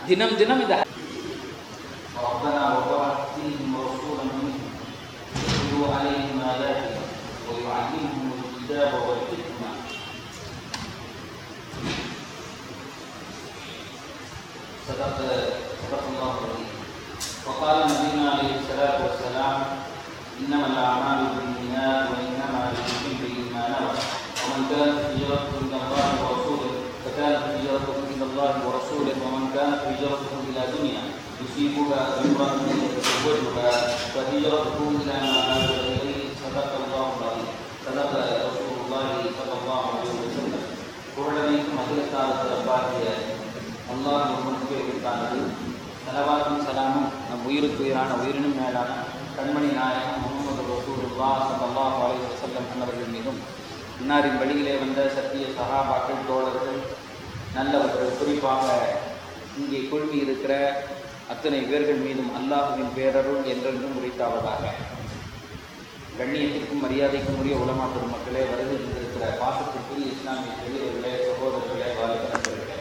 தினம் தினம் இந்த ربنا وبعث فيهم رسولا منهم يتلو عليهم آياتك ويعلمهم الكتاب والحكمة صدق صدق الله العظيم وقال نبينا عليه الصلاة والسلام إنما الأعمال بالنيات وإنما لكل امرئ ما نوى ومن كانت هجرته إلى الله ورسوله فكانت هجرته إلى الله ورسوله ومن كانت هجرته إلى دنيا يصيبها امرأة يتزوجها فهجرته إلى ما هاجر إليه صدق الله العظيم صدق رسول الله صلى الله عليه وسلم புகழனைக்கும் அகிலத்தால் சிறப்பாகிய அல்லாஹ் ஒருவனுக்கு இருக்கானது சலவாத்தும் சலாமும் நம் உயிருக்கு உயிரான உயிரினும் மேலான கண்மணி நாயகம் முகமது ரசூலுல்லா சல்லல்லாஹு அலைஹி வஸல்லம் அன்னவர்கள் மீதும் இன்னாரின் வழியிலே வந்த சத்திய சகாபாக்கள் தோழர்கள் நல்லவர்கள் குறிப்பாக இங்கே குழுமி இருக்கிற அத்தனை பேர்கள் மீதும் அல்லாஹுவின் பேரருள் என்றென்றும் உரைத்தாவதாக கண்ணியத்திற்கும் மரியாதைக்கும் உரிய உலமா பெருமக்களே வருகை தந்திருக்கிற பாசத்திற்குரிய இஸ்லாமிய பெரியவர்களே சகோதரர்களே வாலிபர்களே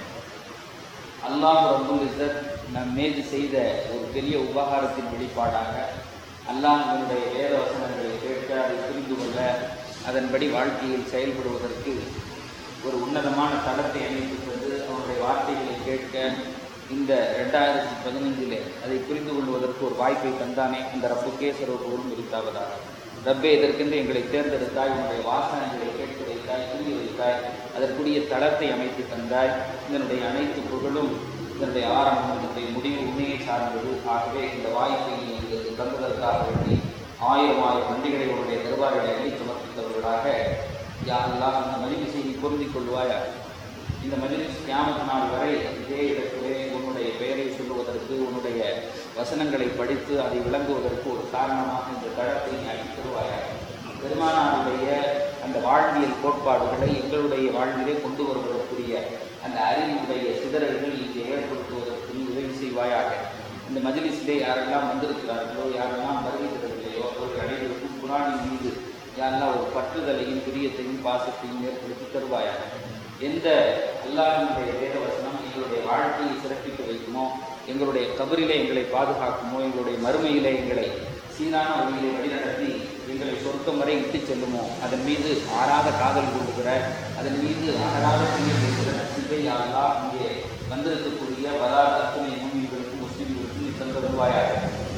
அல்லாஹ் ரபுல் இஸ்ஸத் நம் மீது செய்த ஒரு பெரிய உபகாரத்தின் வெளிப்பாடாக அல்லாஹினுடைய வேத வசனங்களை கேட்க அதை புரிந்து கொள்ள அதன்படி வாழ்க்கையில் செயல்படுவதற்கு ஒரு உன்னதமான தளத்தை அமைத்துக் கொண்டு அவனுடைய வார்த்தைகளை கேட்க இந்த ரெண்டாயிரத்தி பதினைந்திலே அதை புரிந்து கொள்வதற்கு ஒரு வாய்ப்பை தந்தானே அந்த ரப்புக்கே சர்வபூரும் இருக்காவதாக ரப்பே இதற்கென்று எங்களை தேர்ந்தெடுத்தாய் உன்னுடைய வாசனங்களை கேட்க வைத்தாய் புரிய வைத்தாய் அதற்குரிய தளத்தை அமைத்து தந்தாய் இதனுடைய அனைத்து புகழும் இதனுடைய ஆரம்பம் இதனுடைய முடிவு உண்மையை சார்ந்தது ஆகவே இந்த வாய்ப்பை நீ எங்களுக்கு தந்ததற்காக வேண்டி ஆயிரம் ஆயிரம் நன்றிகளை உன்னுடைய தருவார்களை அள்ளி சமர்ப்பித்தவர்களாக யாரெல்லாம் இந்த மதிப்பு நீ பொருந்திக் கொள்வாயா இந்த மஜ்லிஸ் கியாமத் நாள் வரை இதே இடத்திலே உன்னுடைய பெயரை சொல்லுவதற்கு உன்னுடைய வசனங்களை படித்து அதை விளங்குவதற்கு ஒரு காரணமாக இந்த தளத்தை நீ அளித்தருவாயாக பெருமானாருடைய அந்த வாழ்வியல் கோட்பாடுகளை எங்களுடைய வாழ்விலே கொண்டு வருவதற்குரிய அந்த அறிவினுடைய சிதறல்கள் இங்கே ஏற்படுத்துவதற்கு நீ உதவி செய்வாயாக இந்த மஜ்லிஸிலே யாரெல்லாம் வந்திருக்கிறார்களோ யாரெல்லாம் வருகிறதில்லையோ அவர்கள் அனைவருக்கும் குரானின் மீது யாரெல்லாம் ஒரு பற்றுதலையும் பிரியத்தையும் பாசத்தையும் ஏற்படுத்தி தருவாயாக எந்த அல்லாஹினுடைய வேதவசனம் எங்களுடைய வாழ்க்கையை சிறப்பித்து வைக்குமோ எங்களுடைய கபரிலே எங்களை பாதுகாக்குமோ எங்களுடைய மறுமையிலே எங்களை சீரான வழியிலே வழிநடத்தி எங்களை சொர்க்கம் வரை இட்டுச் செல்லுமோ அதன் மீது ஆறாத காதல் கொள்ளுகிற அதன் மீது அகராத செய்ய வைக்கிற நட்பை யாரெல்லாம் இங்கே வந்திருக்கக்கூடிய வராத அத்துணை மூமிகளுக்கும் முஸ்லிம்களுக்கும் நீ தந்தருவாயாக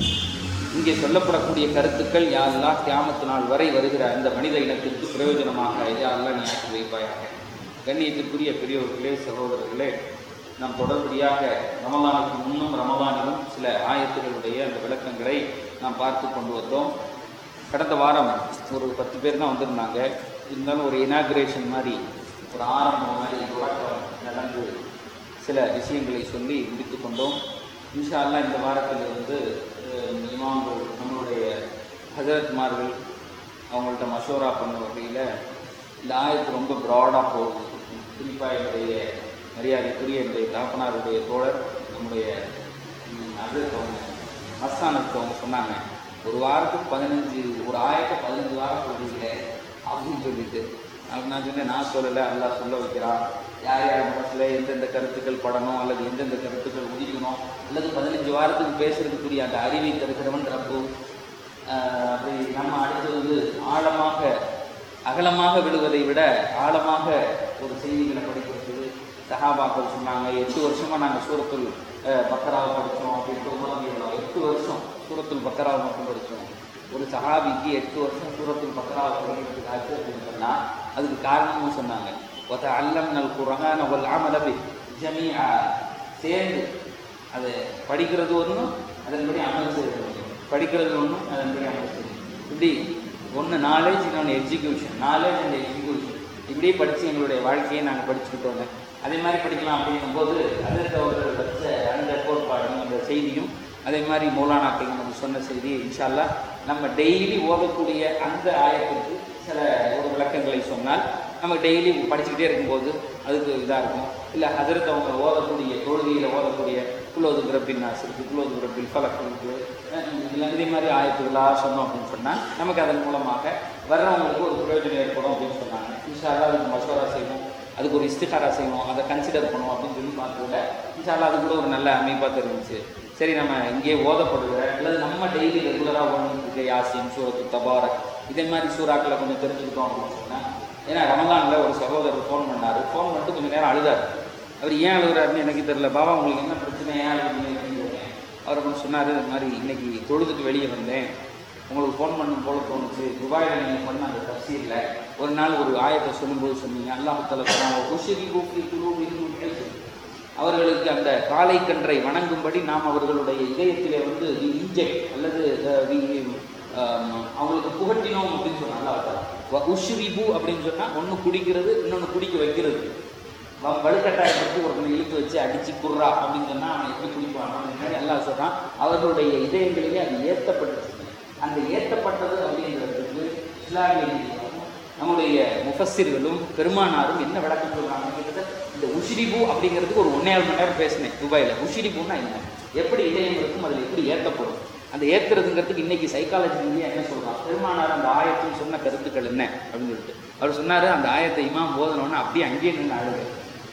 இங்கே சொல்லப்படக்கூடிய கருத்துக்கள் யாரெல்லாம் கியாமத்து நாள் வரை வருகிற அந்த மனித இனத்திற்கு பிரயோஜனமாக யாரெல்லாம் நீ ஆக்கி வைப்பாயாக கண்ணியத்திற்குரிய பெரியவர்களே சகோதரர்களே நாம் தொடர்படியாக ரமலானுக்கு முன்னும் ரமலானிலும் சில ஆயத்துகளுடைய அந்த விளக்கங்களை நாம் பார்த்து கொண்டு வந்தோம் கடந்த வாரம் ஒரு பத்து பேர் தான் வந்திருந்தாங்க இருந்தாலும் ஒரு இனாகுரேஷன் மாதிரி ஒரு ஆரம்பம் மாதிரி தொடக்கம் நடந்து சில விஷயங்களை சொல்லி முடித்து கொண்டோம் இன்ஷா அல்லாஹ் இந்த வாரத்தில் வந்து அஹ், இமாம்கள் நம்மளுடைய ஹஜரத்மார்கள் அவங்கள்ட்ட மஷோரா பண்ண வகையில் இந்த ஆயத்து ரொம்ப ப்ராடாக போகுது குறிப்பாக என்னுடைய மரியாதைக்குரிய என்னுடைய தாப்பனாருடைய தோழர் நம்முடைய அஜரத் அவங்க மஸ்தானத்துக்கு அவங்க சொன்னாங்க ஒரு வாரத்துக்கு பதினஞ்சு ஒரு ஆயிரத்து பதினஞ்சு வாரம் சொல்றீங்களே அப்படின்னு சொல்லிட்டு அப்ப நான் சொன்னேன் நான் சொல்லலை அல்லாஹ் சொல்ல வைக்கிறான் யார் யார் மனசில் எந்தெந்த கருத்துக்கள் படணும் அல்லது எந்தெந்த கருத்துக்கள் உதிக்கணும் அல்லது பதினஞ்சு வாரத்துக்கு பேசுறதுக்குரிய அந்த அறிவை தருகிறவன் ரப்பு ஆஹ் அப்படி நம்ம அடுத்து வந்து ஆழமாக அகலமாக விடுவதை விட ஆழமாக ஒரு செய்திகளை படிக்கிறதுக்கு சஹாபாக்கள் சொன்னாங்க எட்டு வருஷமாக நாங்கள் சூரத்துல் அஹ், பக்கராவை படித்தோம் அப்படின்ட்டு உலகம் எட்டு வருஷம் சூரத்துல் பக்கராவை மட்டும் படித்தோம் ஒரு சஹாபிக்கு எட்டு வருஷம் சூரத்துல் பக்கராவை படிக்கிறதுக்கு ஆச்சு அப்படின்னு சொன்னால் அதுக்கு காரணமும் சொன்னாங்க ஒத்த அல்லம் நல் குரான ஒல் அமலபி ஜமீஆ சேர்ந்து அதை படிக்கிறது ஒன்றும் அதன்படி அமல் செய்கிறது ஒன்று படிக்கிறது ஒன்றும் அதன்படி அமல் செய்கிறது இப்படி ஒன்று நாலேஜ் இன்னொன்று எக்ஸிக்யூஷன் நாலேஜ் அண்ட் எக்ஸிக்யூஷன் இப்படியே படித்து எங்களுடைய வாழ்க்கையை நாங்கள் படிச்சுக்கிட்டோங்க அதே மாதிரி படிக்கலாம் அப்படிங்கும்போது அதற்கு அவர்கள் வச்ச அந்த கோட்பாடும் அந்த செய்தியும் அதே மாதிரி மௌலானாக்கள் நமக்கு சொன்ன செய்தி இன்ஷா அல்லாஹ் நம்ம டெய்லி ஓதக்கூடிய அந்த ஆயத்திற்கு சில ஒரு விளக்கங்களை சொன்னால் நம்ம டெய்லி படிச்சுக்கிட்டே இருக்கும்போது அதுக்கு இதாக இருக்கும் இல்லை ஹதரத் அவங்க ஓதக்கூடிய தொழுகையில் ஓதக்கூடிய குலோது பிறப்பின் நாசிருக்கு குலோது பிறப்பில் பலக்கு இதில் இதே மாதிரி ஆயத்துகளாக சொன்னோம் அப்படின்னு சொன்னால் நமக்கு அதன் மூலமாக வர்றவங்களுக்கு ஒரு பிரயோஜனம் ஏற்படும் அப்படின்னு சொன்னாங்க இன்ஷா அல்லாஹ் அதுக்கு மசோரா செய்வோம் அதுக்கு ஒரு இஸ்திகாரா செய்யணும் அதை கன்சிடர் பண்ணுவோம் அப்படின்னு சொல்லி பார்த்ததுல இன்ஷால்லா அது கூட ஒரு நல்ல அமைப்பாக தெரிஞ்சிச்சு சரி நம்ம இங்கே ஓதப்படுகிற அல்லது நம்ம டெய்லி ரெகுலராக ஓடிட்டு யாசின் சூரத்து தபாரக் இதே மாதிரி சூறாக்களை கொஞ்சம் தெரிஞ்சுக்கிட்டோம் அப்படின்னு சொன்னால் ஏன்னா ரமலானில் ஒரு சகோதரர் ஃபோன் பண்ணார் ஃபோன் பண்ணிட்டு கொஞ்சம் நேரம் அழுதார் அவர் ஏன் அழுகுறாருன்னு எனக்கு தெரியல பாபா உங்களுக்கு என்ன பிரச்சனை ஏன் அழுகுறீங்க அப்படின்னு கேட்டேன். அவர் கொஞ்சம் சொன்னார் இது மாதிரி இன்னைக்கு தொழுதுட்டு வெளியே வந்தேன் உங்களுக்கு ஃபோன் பண்ணும் போல தோணுச்சு துபாயில் நீங்கள் பண்ண அந்த தப்சீரில் ஒரு நாள் ஒரு ஆயத்தை சொல்லும்போது சொன்னீங்க அல்லாஹால சொன்னாங்க உஷிரி கூப்பி குழு அவர்களுக்கு அந்த காளை கன்றை வணங்கும்படி நாம் அவர்களுடைய இதயத்திலே வந்து இன்ஜெக்ட் அல்லது அஹ், we- ஆம், அவங்களுக்கு புகட்டினோம் அப்படின்னு சொன்னாங்க உஷ்ரிபு அப்படின்னு சொன்னால் ஒன்று குடிக்கிறது இன்னொன்று குடிக்க வைக்கிறது வ- வலுக்கட்டாயப்படுத்தி ஒருத்தனை இழுத்து வச்சு அடிச்சு குர்றா அப்படின்னு சொன்னால் அவன் எப்படி குடிப்பான் அப்படின்னு மாதிரி எல்லாம் சொல்கிறான் அவர்களுடைய இதயங்களிலே அது ஏற்றப்பட்டுச்சு அந்த ஏற்றப்பட்டது அப்படிங்கிறதுக்கு இஸ்லாமிய நீதியும் நம்முடைய முஃபஸ்ஸிர்களும் பெருமானாரும் என்ன விளக்கம் சொல்றாங்க கிட்டத்தட்ட இந்த உஷிரிபு அப்படிங்கிறதுக்கு ஒரு ஒன்னே மணி நேரம் பேசினேன் துபாயில் உஷிரிபுன்னா என்ன எப்படி இதயம் இருக்கும் அதில் எப்படி ஏற்றப்படும் அந்த ஏற்றுறதுங்கிறதுக்கு இன்னைக்கு சைக்காலஜி ரீதியாக என்ன சொல்றான் பெருமானார் அந்த ஆயத்தில் சொன்ன கருத்துக்கள் என்ன அப்படின்னு சொல்லிட்டு அவர் சொன்னார் அந்த ஆயத்தை இமாம் போதனோன்னு அப்படியே அங்கேயே நின்று அழுகு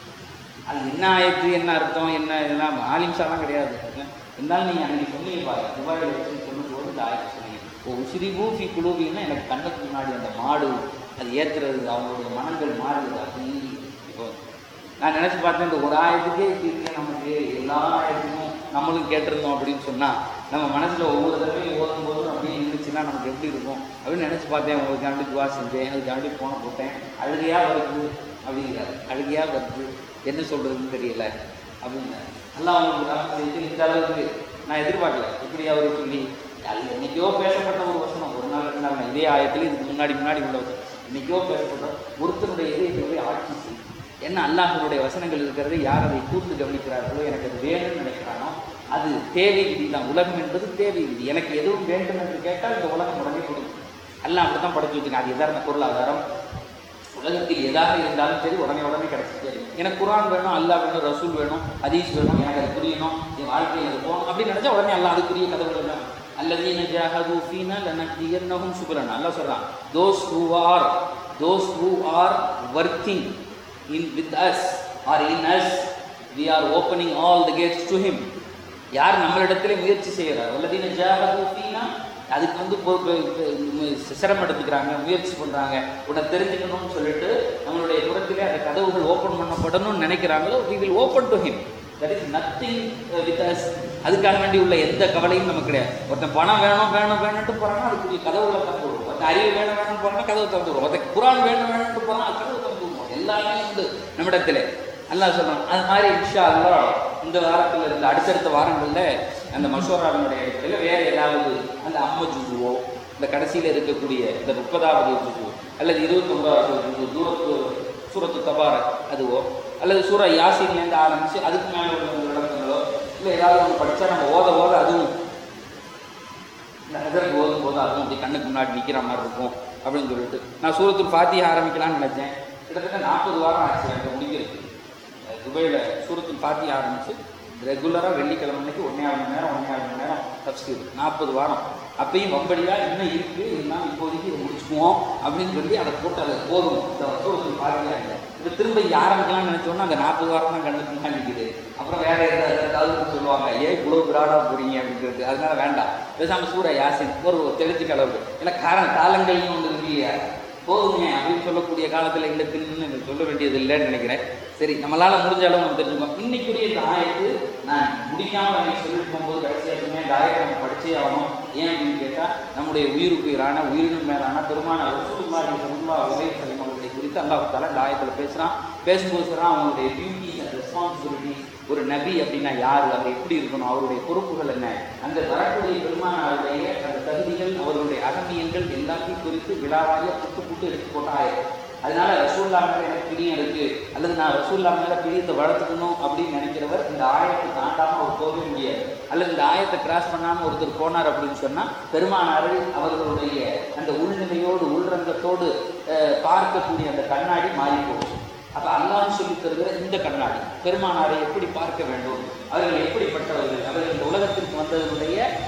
அது என்ன ஆயத்து என்ன அர்த்தம் என்ன இதெல்லாம் ஆலிம்ஸாலாம் கிடையாது இருந்தாலும் நீங்கள் அன்னைக்கு சொன்னீங்க பாருங்க துபாயில் வச்சு சொல்லும்போது இந்த ஆயத்தை சொன்னீங்க ஓ உசிரி பூஃபி குழுவின்னா எனக்கு கண்ணுக்கு முன்னாடி அந்த மாடு அது ஏற்றுறது அவங்களுடைய மனங்கள் மாறுது அப்படி இப்போ நான் நினச்சி பார்த்தேன் இந்த ஒரு ஆயத்துக்கே இப்படி இருக்கே நமக்கு எல்லா ஆயத்துக்கும் நம்மளும் கேட்டிருந்தோம் அப்படின்னு சொன்னால் நம்ம மனசில் ஒவ்வொரு தடவையும் ஓதும் போதும் அப்படியே இருந்துச்சுன்னா நமக்கு எப்படி இருக்கும் அப்படின்னு நினச்சி பார்த்தேன் உங்களுக்காண்டி துவா செஞ்சேன் அதுக்காண்டி போன போட்டேன் அழுகையாக வருது அப்படிங்கிறாரு அழுகையாக வருது என்ன சொல்கிறதுன்னு தெரியல அப்படின்னு நல்லா அவங்களுக்கு ராமத்தை செஞ்சு இந்த அளவுக்கு நான் எதிர்பார்க்கல இப்படி அவர் சொல்லி அது என்னைக்கோ பேசப்பட்ட ஒரு வசனம் ஒரு நாள் ரெண்டு நாள் இதே ஆயத்தில் இதுக்கு முன்னாடி முன்னாடி உள்ள வசனம் என்னைக்கோ பேசப்பட்ட ஒருத்தருடைய இதயத்தை போய் ஆட்சி செய்யும் என்ன அல்லாஹனுடைய வசனங்கள் இருக்கிறது யார் அதை கூர்ந்து கவனிக்கிறார்களோ எனக்கு அது வேணும்னு நினைக்கிறானோ அது தேவை விதி தான் உலகம் என்பது தேவை விதி எனக்கு எதுவும் வேண்டும் என்று கேட்டால் இந்த உலகம் உடனே கொடுக்கும் எல்லாம் அப்படி தான் படைச்சு வச்சுங்க அது எதாரண பொருளாதாரம் உலகத்தில் எதாக இருந்தாலும் சரி உடனே உடனே கிடைச்சிட்டே இருக்கும் எனக்கு குரான் வேணும் அல்லாஹ் வேணும் ரசூல் வேணும் ஹதீஸ் வேணும் எனக்கு அது புரியணும் என் வாழ்க்கையில் அது போகணும் அப்படின்னு நினச்சா உடனே எல்லாம் அதுக்குரிய கதவுகள் தான் அல்லதீன ஜாஹது ஃபீனா லனஹ்தியன்னஹும் சுபலனா அல்லாஹ் சொல்றான் those who are those who are working in with us are in us we are opening all the gates to him யார் நம்மளிடத்திலே முயற்சி செய்கிறார் அல்லதீன ஜாஹது ஃபீனா அதுக்கு வந்து பொறுப்பு மு- சிரமம் எடுத்துக்கிறாங்க முயற்சி பண்ணுறாங்க உன்னை தெரிஞ்சுக்கணும்னு சொல்லிட்டு நம்மளுடைய புறத்திலே அந்த கதவுகள் ஓப்பன் பண்ணப்படணும்னு நினைக்கிறாங்களோ we will open to him that is nothing with us அதுக்காக வேண்டி உள்ள எந்த கவலையும் நமக்கு கிடையாது ஒருத்தன் பணம் வேணும் வேணும் வேணும்ட்டு போகிறான்னா அதுக்குரிய கதவுகளை திறந்து விடுவோம் ஒருத்தன் அறிவு வேணும் வேணும்னு போகிறான்னா கதவு திறந்து விடுவோம் ஒருத்தன் குரான் வேணும் வேணும்ட்டு போகிறான் கதவு திறந்து விடுவோம் எல்லாமே உண்டு நம்மிடத்திலே அல்லாஹ் சொல்றான் அது மாதிரி இன்ஷா அல்லாஹ் இந்த வாரத்தில் இருந்த அடுத்தடுத்த வாரங்களில் அந்த மசோராவினுடைய இடத்துல வேற ஏதாவது அந்த அம்ம ஜுஜுவோ இந்த கடைசியில் இருக்கக்கூடிய இந்த முப்பதாவது ஜுஜு அல்லது இருபத்தொன்பதாவது ஜுஜு தூரத்து சூரத்து தபாரக் அதுவோ அல்லது சூரா யாசின்லேருந்து ஆரம்பித்து அதுக்கு மேலே உள்ள விளக்கங்களோ இல்லை ஏதாவது ஒன்று படித்தா நம்ம ஓத ஓத அதுவும் இந்த ஹதருக்கு ஓதும் போது அதுவும் அப்படி கண்ணுக்கு முன்னாடி நிற்கிற மாதிரி இருக்கும் அப்படின்னு சொல்லிட்டு நான் சூரத்துல் ஃபாத்தியா ஆரம்பிக்கலாம்னு நினைச்சேன் கிட்டத்தட்ட நாற்பது வாரம் ஆச்சு எனக்கு முடிக்கிறது அஹ் துபாயில் சூரத்துல் ஃபாத்தியா ஆரம்பிச்சு ரெகுலராக வெள்ளிக்கிழமை அன்னைக்கு ஒன்றே ஆறு மணி நேரம் ஒன்றே ஆறு மணி நேரம் தப்ஸ்கீர் நாற்பது வாரம் அப்பயும் வம்படியாக இன்னும் இருக்குது இருந்தாலும் இப்போதைக்கு இதை முடிச்சுக்குவோம் அப்படின்னு சொல்லி அதை போட்டு அதை போதும் இந்த சூரத்துல் ஃபாத்தியா இல்லை இப்போ திரும்ப இங்கே ஆரம்பிக்கலாம்னு நினச்சோன்னா அந்த நாற்பது வாரம் தான் கண்ணுக்கு முன்னாடி நிற்குது அப்புறம் வேற ஏதாவது ஏதாவது சொல்லுவாங்க ஏன் இவ்வளோ பிராடாக போறீங்க அப்படிங்கிறது அதனால வேண்டாம் பேசாமல் சூரா யாசின் ஒரு தெளிச்சு அளவுக்கு ஏன்னா காரணம் காலங்கள்னு ஒன்று இருக்கு இல்லையா போதுங்க அப்படின்னு சொல்லக்கூடிய காலத்தில் இல்லை தின்னு சொல்ல வேண்டியது இல்லைன்னு நினைக்கிறேன் சரி நம்மளால முடிஞ்ச அளவு நம்ம தெரிஞ்சுக்கோம் இன்னைக்குரிய இந்த ஆயத்து நான் முடிக்காம அன்னைக்கு சொல்லிட்டு போகும்போது கடைசியாச்சுமே இந்த ஆயத்தை நம்ம படிச்சே ஆகணும் ஏன் அப்படின்னு கேட்டால் நம்முடைய உயிருக்கு உயிரான உயிரினும் மேலான பெருமான ரசூலுல்லாஹி ஸல்லல்லாஹு அலைஹி வஸல்லம் அவர்களை குறித்து அல்லாஹ் தஆலா இந்த ஆயத்தில் பேசுகிறான் பேசும்போது சொல்கிறான் அவங்களுடைய டியூட்டி அண்ட் ரெஸ்பான்சிபிலிட்டி ஒரு நபி அப்படின்னா யார் அவர் எப்படி இருக்கணும் அவருடைய பொறுப்புகள் என்ன அந்த வரக்கூடிய பெருமானாருடைய அந்த தகுதிகள் அவர்களுடைய அகமியங்கள் எல்லாத்தையும் குறித்து விழாவாக புட்டு புட்டு எடுத்து போட்டாய் அதனால ரசூல்லா மேல எனக்கு பிரியம் இருக்கு அல்லது நான் ரசூல்லா மேல பிரியத்தை வளர்த்துக்கணும் அப்படின்னு நினைக்கிறவர் இந்த ஆயத்தை தாண்டாம அவர் போகவே முடியாது அல்லது இந்த ஆயத்தை கிராஸ் பண்ணாம ஒருத்தர் போனார் அப்படின்னு சொன்னா பெருமானாரை அவர்களுடைய அந்த உள்நிலையோடு உள்ரங்கத்தோடு அஹ், பார்க்கக்கூடிய அந்த கண்ணாடி மாறி போகும் அப்ப அல்லாஹ் சொல்லி தருகிற இந்த கண்ணாடி பெருமானாரை எப்படி பார்க்க வேண்டும் அவர்கள் எப்படிப்பட்டவர்கள் அவர்கள் இந்த உலகத்திற்கு வந்ததனுடைய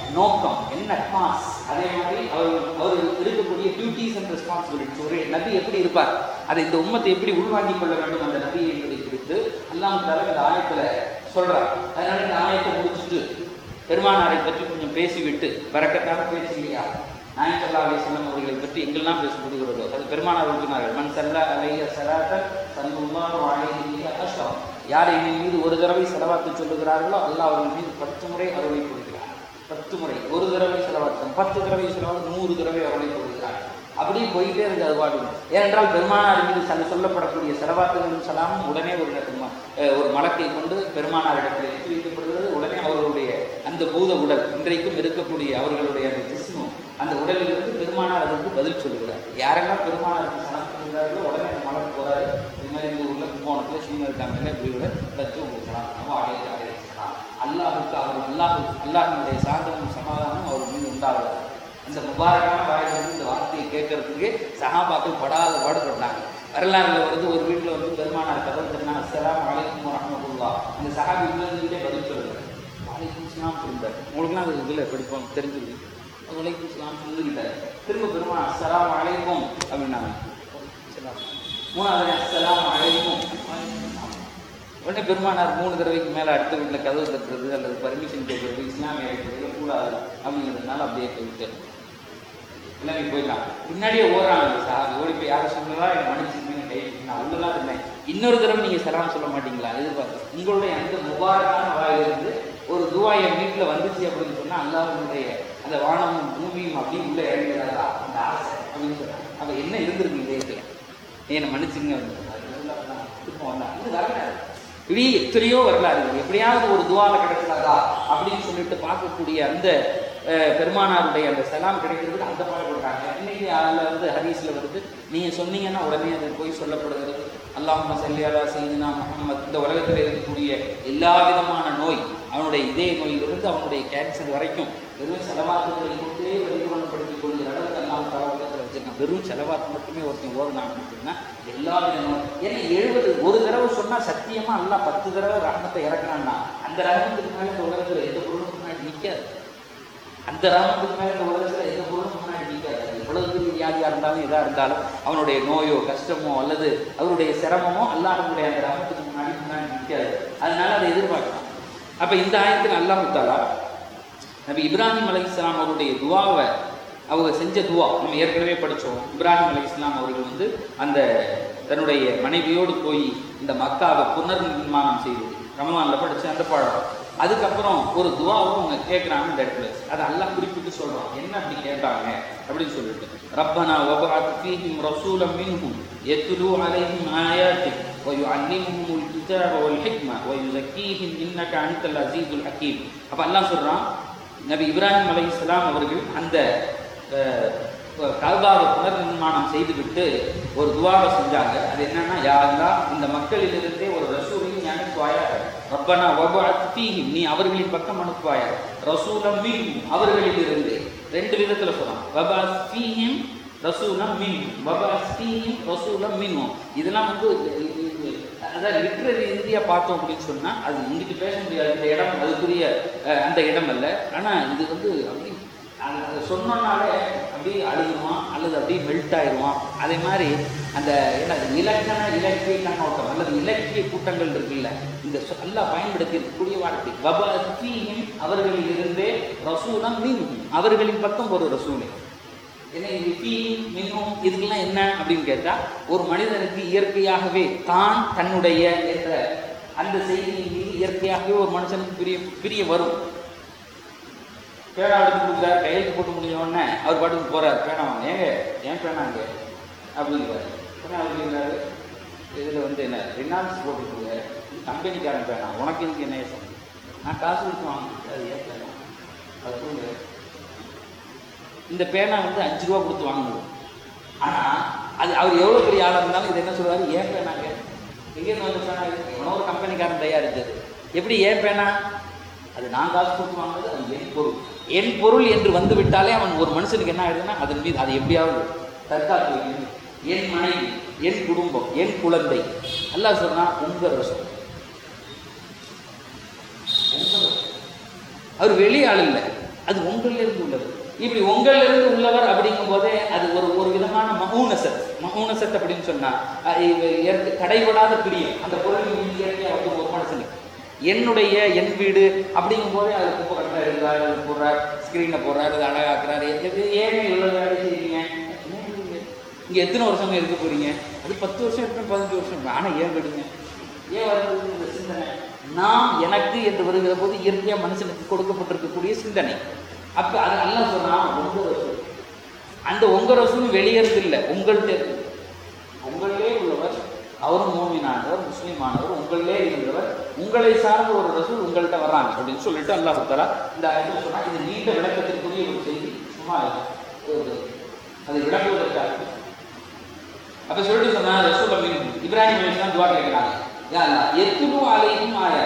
நோக்கம் என்ன காஸ் அதே மாதிரி அவர் அவர் இருக்கக்கூடிய டியூட்டிஸ் அண்ட் ரெஸ்பான்சிபிலிட்டிஸ் ஒரு நபி எப்படி இருப்பார் அதை இந்த உம்மத்தை எப்படி உள்வாங்கிக் கொள்ள வேண்டும் அந்த நபி என்பதை குறித்து அல்லாஹ் தர இந்த ஆயத்துல சொல்றார் அதனால இந்த ஆயத்தை முடிச்சுட்டு பெருமானாரை பற்றி கொஞ்சம் பேசிவிட்டு பறக்கத்தாக பேசி இல்லையா நாயன் சல்லா அலிஸ்லாம் அவர்களை பற்றி எங்கெல்லாம் பேசப்படுகிறதோ அது பெருமானார் ஊற்றினார்கள் மண் சல்லா அலைய சலாத்தன் சல்லுல்லாஹு அலைஹி அஷ்ரம் யார் எங்கள் மீது ஒரு தடவை செலவாத்து சொல்லுகிறார்களோ அல்லாஹ் அவர்கள் மீது பத்து முறை அருளை கொடுக்கிறார் பத்து முறை ஒரு தடவை செலவாத்தம் பத்து தடவை செலவாத்து நூறு தடவை அருளை கொடுக்கிறார் அப்படியே போயிட்டே இருக்கு அது பாடு ஏனென்றால் பெருமானார் மீது சொல்ல சொல்லப்படக்கூடிய செலவாத்துகளும் சலாமும் உடனே ஒரு ந- அஹ் ஒரு மலக்கை கொண்டு பெருமானாரிடத்தில் எடுத்து வைக்கப்படுகிறது உடனே அவர்களுடைய அந்த பூத உடல் இன்றைக்கும் இருக்கக்கூடிய அவர்களுடைய அந்த ஜிஸ்மு அந்த உடலிலிருந்து பெருமானார் அதற்கு பதில் சொல்லுகிறார் யாரெல்லாம் பெருமானாருக்கு சலாம் சொல்கிறார்களோ உடனே அந்த மலர் போறாரு இது மாதிரி இந்த ஊரில் கும்போணத்தில் சீனியர் இருக்காங்க இப்படி விட லட்சம் உங்களுக்கு சலாம் நம்ம அடைய அடைய சலாம் அல்லாஹுக்கு அவர் அல்லாஹ் அல்லாஹினுடைய சாந்தமும் சமாதானமும் அவர் மீது உண்டாகிறது இந்த முபாரக்கான வாயிலிருந்து இந்த வார்த்தையை கேட்கறதுக்கு சஹாபாக்கள் படாத பாடுபட்டாங்க வரலாறுல வந்து ஒரு வீட்டில் வந்து பெருமானார் கதவு தன்னா அஸ்ஸலாமு அலைக்கும் வரஹ்மத்துல்லாஹ் அந்த சஹாபி உள்ளதுக்கிட்டே பதில் சொல்லுறாரு வலைக்கும் சலாம் சொல்லிட்டார் உங்களுக்குலாம் அது இதில் படிப்போம் தெரிஞ்சுது வலைக்கும் சலாம் சொல்லிக்கிட்டாரு திரும்ப பெருமான் அஸ்ஸலாமு அலைக்கும் அப்படின்னாங்க சலாம். மூணாவது அஸ்ஸலாமு அலைக்கும் உடனே பெருமானார் மூணு தடவைக்கு மேலே அடுத்த வீட்டில் கதவு தட்டுறது அல்லது பர்மிஷன் கேட்கறது இஸ்லாமிய அழைக்கிறது கூடாது அப்படிங்கிறதுனால அப்படியே போயிட்டு எல்லாமே போயிடலாம் பின்னாடியே ஓடுறாங்க சார் ஓடி போய் யாரை சொல்லலாம் எனக்கு மன்னிச்சுங்க கை நான் உள்ளதான் இருந்தேன் இன்னொரு தடவை நீங்கள் சலாம் சொல்ல மாட்டீங்களா எதிர்பார்த்து உங்களுடைய அந்த முபாரக்கான வாயிலிருந்து ஒரு துவா என் வீட்டில் வந்துச்சு அப்படின்னு சொன்னால் அல்லாஹ்வுடைய அந்த வானமும் பூமியும் அப்படியே உள்ள இறங்கிறதா அந்த ஆசை அப்படின்னு சொன்னாங்க அப்போ என்ன இருந்திருக்கு இதயத்தில் நீ என்னை மன்னிச்சுங்க அப்படின்னு சொன்னாரு. திரும்ப வந்தான் இது வரலாறு இப்படி எத்தனையோ வரலாறு இருக்கு. எப்படியாவது ஒரு துவால கிடைக்கிறாரா அப்படின்னு சொல்லிட்டு பார்க்கக்கூடிய அந்த அஹ், பெருமானாருடைய அந்த சலாம் கிடைக்கிறதுக்கு அந்த பாடுபடுறாங்க இன்னைக்கு அதில் வந்து ஹதீஸ்ல வருது நீங்க சொன்னீங்கன்னா உடனே அது போய் சொல்லப்படுகிறது அல்லாஹ் சல்லியாலா செய்தினா முகமது இந்த உலகத்தில் இருக்கக்கூடிய எல்லா விதமான நோய் அவனுடைய இதய நோயிலிருந்து அவனுடைய கேன்சர் வரைக்கும் வெறும் செலவாத்துகளை கொண்டே வெளிக்குணப்படுத்திக் கொள்கிற அளவுக்கு எல்லாம் தர உலகத்தில் வச்சிருக்கான் வெறும் செலவாத்து மட்டுமே ஒருத்தன் ஓடுனான் அப்படின்னா எல்லா விதமும் ஏன்னா எழுபது ஒரு தடவை சொன்னா சத்தியமா எல்லாம் பத்து தடவை ரகமத்தை இறக்குறான்னா அந்த ரகமத்துக்கு மேல இந்த உலகத்துல எந்த பொருளும் முன்னாடி நிற்காது அந்த ரகமத்துக்கு மேல இந்த உலகத்துல எந்த பொருளும் முன்னாடி நிற்காது அது எவ்வளவு பெரிய வியாதியா இருந்தாலும் எதா இருந்தாலும் அவனுடைய நோயோ கஷ்டமோ அல்லது அவருடைய சிரமமோ அல்லாஹ்வுடைய அந்த ரகமத்துக்கு முன்னாடி முன்னாடி நிற்காது அதனால அதை எதிர்பார்க்கலாம் அப்ப இந்த ஆயத்தில் அல்லாஹ் தாலா நபி இப்ராஹிம் அலைஹிஸ்ஸலாம் அவருடைய துவாவை அவங்க செஞ்ச துவா நம்ம ஏற்கனவே படித்தோம் இப்ராஹிம் அலைஹிஸ்ஸலாம் அவர்கள் வந்து அந்த தன்னுடைய மனைவியோடு போய் இந்த மக்காவை புனர் நிர்மாணம் செய்தது ரமலானில் படிச்ச அந்த பாடம் அதுக்கப்புறம் ஒரு துவாவும் அவங்க கேட்குறாங்க இந்த இடத்துல அதை எல்லாம் குறிப்பிட்டு சொல்றோம் என்ன அப்படி கேட்டாங்க அப்படின்னு சொல்லிட்டு ரப்பனா வபஅத் ஃபீஹிம் ரசூலம் மின்ஹும் யத்லூ அலைஹிம் ஆயாத்திக் ويعلمهم الكتاب والحكمة ويزكيهم إنك أنت العزيز الحكيم அப்ப அல்லாஹ் சொல்றான் நபி இப்ராஹிம் அலைஹிஸ்ஸலாம் அவர்கள் அந்த அஹ், கல்பாவை புனர் நிர்மாணம் செய்துவிட்டு ஒரு துவாவை செஞ்சாங்க அது என்னன்னா யா அல்லாஹ் இந்த மக்களிலிருந்தே ஒரு ரசூலையும் நீ அனுப்புவாயாக ரப்பனா வபஅத் ஃபீஹிம் நீ அவர்களின் பக்கம் அனுப்புவாயாக ரசூலம் மின்ஹும் அவர்களிலிருந்து ரெண்டு விதத்துல சொல்றான் வபஅத் ஃபீஹிம் ரசூலம் மின்ஹும் வபஅத் ஃபீஹிம் ரசூலம் மின்ஹும் இதெல்லாம் வந்து இது- இது- அதான் லிட்ரரி இந்தியா பார்த்தோம் அப்படின்னு சொன்னா அது இங்கிட்டு பேச முடியாது இந்த இடம் அதுக்குரிய அஹ், அந்த இடம் அல்ல ஆனா இது வந்து அப்படி அது- அதை சொன்னோன்னாலே அப்படியே அழுகுவான் அல்லது அப்படியே மெல்ட் ஆயிடுவான் அதே மாதிரி அந்த என்ன அது இலக்கண இலக்கிய கண்ணோட்டம் அல்லது இலக்கிய கூட்டங்கள் இருக்குல்ல இந்த சொ- எல்லாம் பயன்படுத்தி இருக்கக்கூடிய வார்த்தை வபீஹிம் அவர்களில் இருந்தே ரசூலம் மீன் அவர்களின் பக்கம் ஒரு ரசூலை என்ன இது ஃபீ மின்னும் இதுக்கெல்லாம் என்ன அப்படின்னு கேட்டா ஒரு மனிதனுக்கு இயற்கையாகவே தான் தன்னுடைய என்ற அந்த செய்தியின் மீது இயற்கையாகவே ஒரு மனுஷனுக்கு பிரிய பிரிய வரும் பேனா எடுத்து கொடுக்குறாரு கையெழுத்து போட்டு முடிஞ்ச உடனே அவர் பாட்டுக்கு போறாரு பேனா வாங்க ஏங்க ஏன் பேனா அங்கே அப்படிங்கிறாரு பேனா அப்படிங்கிறாரு இதில் வந்து என்ன ரினால்ஸ் போட்டுருக்குங்க இது கம்பெனிக்காரன் பேனா உனக்கு இதுக்கு என்ன ஏசம் நான் காசு கொடுத்து வாங்கிட்டு அது ஏன் பேனா அது சொல்லு இந்த பேனா வந்து அஞ்சு ரூபா கொடுத்து வாங்கணும் ஆனா அது அவர் எவ்வளவு பெரிய ஆளா இருந்தாலும் இது என்ன சொல்றாரு ஏன் பேனாங்க எங்கேருந்து வந்து பேனா இது எவனோ ஒரு கம்பெனிக்காரன் தயாரிச்சது எப்படி ஏன் பேனா அது நான் காசு கொடுத்து வாங்கினது அது என் பொருள் என் பொருள் என்று வந்து விட்டாலே அவன் ஒரு மனுஷனுக்கு என்ன ஆயிடுதுன்னா அதன் மீது அது எப்படியாவது தற்காத்து வைக்கணும் என் மனைவி என் குடும்பம் என் குழந்தை அல்லாஹ் சொன்னா உங்க ரசம் உங்க ரசம். அவர் வெளி ஆள் இல்லை அது உங்களிலிருந்து உள்ளது இப்படி உங்களிலிருந்து உள்ளவர் அப்படிங்கும் போதே அது ஒரு ஒரு விதமான மகூனசத் மகூனசத் அப்படின்னு சொன்னா அஹ் இவ- இயற்கை- தடைபடாத பிரியம் அந்த பொருள் இயற்கையாக வந்து ஒரு மனுஷனுக்கு என்னுடைய என் வீடு அப்படிங்கும் போதே அது குப்பை கட்டில் எடுக்கிறாரு அது போடுறாரு ஸ்க்ரீனை போடுறாரு அது அழகாக்குறாரு எது- ஏன் இவ்வளோ வேலை செய்றீங்க ஏன் நீங்க இங்கே எத்தனை வருஷம் இருக்க போறீங்க அது பத்து வருஷம் இருக்கணும் பதினஞ்சு வருஷம் இருக்கும் ஆனால் ஏன் விடுங்க ஏன் வருது இந்த சிந்தனை நாம் எனக்கு என்று வருகிற போது இயற்கையாக மனுஷனுக்கு கொடுக்கப்பட்டிருக்கக்கூடிய சிந்தனை அப்போ அது எல்லாம் சொன்னால் உங்க ரசூல் அந்த உங்க ரசூலும் வெளியேறது இல்லை உங்கள்கிட்ட இருக்கு உங்களிலே உள்ளவர் அவரும் மூமினானவர் முஸ்லீமானவர் உங்களிலே இருந்தவர் உங்களை சார்ந்த ஒரு ரசூல் உங்கள்கிட்ட வர்றாங்க அப்படின்னு சொல்லிட்டு அல்லாஹ் தஆலா இந்த ஆயத்தில் சொன்னா இது நீண்ட விளக்கத்திற்குரிய ஒரு செய்தி சும்மா ஒரு அதை விளக்குவதற்காக அப்ப சொல்லிட்டு சொன்னா ரசூல் அமீன் இப்ராஹிம் அலைஹிஸ்ஸலாம் துவா கேட்கிறாங்க யா அல்லாஹ் எத்துலு அலைஹிம் ஆயா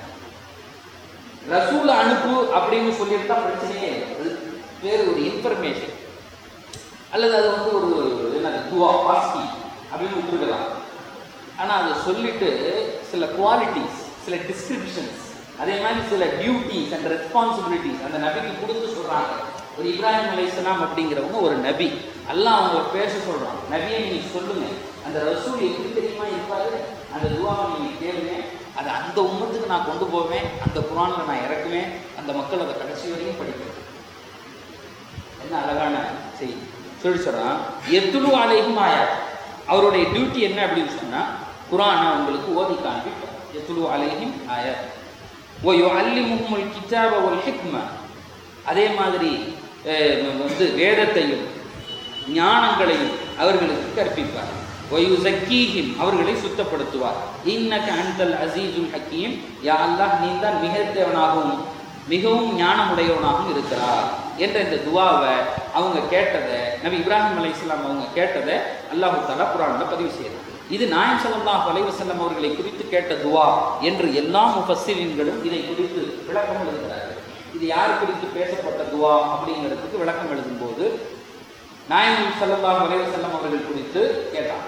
ரசூல் அனுப்பு அப்படின்னு சொல்லியிருந்தா பிரச்சனையே இல்லை அது வேறு ஒரு இன்ஃபர்மேஷன் அல்லது அது வந்து ஒரு என்னது துவா பாஸ்கி அப்படின்னு விட்டுருக்கலாம் ஆனால் அதை சொல்லிட்டு சில குவாலிட்டிஸ் சில டிஸ்கிரிப்ஷன்ஸ் அதே மாதிரி சில டியூட்டிஸ் அண்ட் ரெஸ்பான்சிபிலிட்டிஸ் அந்த நபிக்கு கொடுத்து சொல்றாங்க ஒரு இப்ராஹிம் அலைஹிஸ்ஸலாம் அப்படிங்கிறவங்க ஒரு நபி அல்லாஹ் அவங்க பேச சொல்றான் நபியை நீங்க சொல்லுங்க அந்த ரசூல் எப்படி தெரியுமா இருப்பாரு அந்த துவாவை நீங்க கேளுங்க அதை அந்த உம்மத்துக்கு நான் கொண்டு போவேன் அந்த குரானில் நான் இறக்குவேன் அந்த மக்கள் அதை கடைசி வரையும் படிப்பேன் என்ன அழகான செய்தி சொல்லி சொல்றான் எத்துலு அலைஹும் ஆயா அவருடைய டியூட்டி என்ன அப்படின்னு சொன்னா குரானை உங்களுக்கு ஓதி காண்பிப்பார் எத்துலு அலைஹிம் ஆயா ஓ யோ அல்லி முகமுல் கிதாப ஒரு ஹிக்ம அதே மாதிரி அஹ், வந்து வேதத்தையும் ஞானங்களையும் அவர்களுக்கு கற்பிப்பார் ஒயு சக்கீஹிம் அவர்களை சுத்தப்படுத்துவார் இன்னக அன்தல் அசீசுல் ஹக்கீம் யா அல்லாஹ் நீதான் மிக தேவனாகவும் மிகவும் ஞானமுடையவனாகவும் இருக்கிறார் என்ற இந்த துவாவை அவங்க கேட்டதை நபி இப்ராஹிம் அலைஹிஸ்ஸலாம் அவங்க கேட்டதை அல்லாஹு தஆலா குரானில் பதிவு செய்கிறார் இது நாயம் ஸல்லல்லாஹு அலைஹி வஸல்லம் அவர்களை குறித்து கேட்ட துவா என்று எல்லா முஃபஸ்ஸிரீன்களும் இதை குறித்து விளக்கம் எழுதுகிறார்கள் இது யார் குறித்து பேசப்பட்ட துவா அப்படிங்கிறதுக்கு விளக்கம் எழுதும்போது நாயம் ஸல்லல்லாஹு அலைஹி வஸல்லம் அவர்கள் குறித்து கேட்டாங்க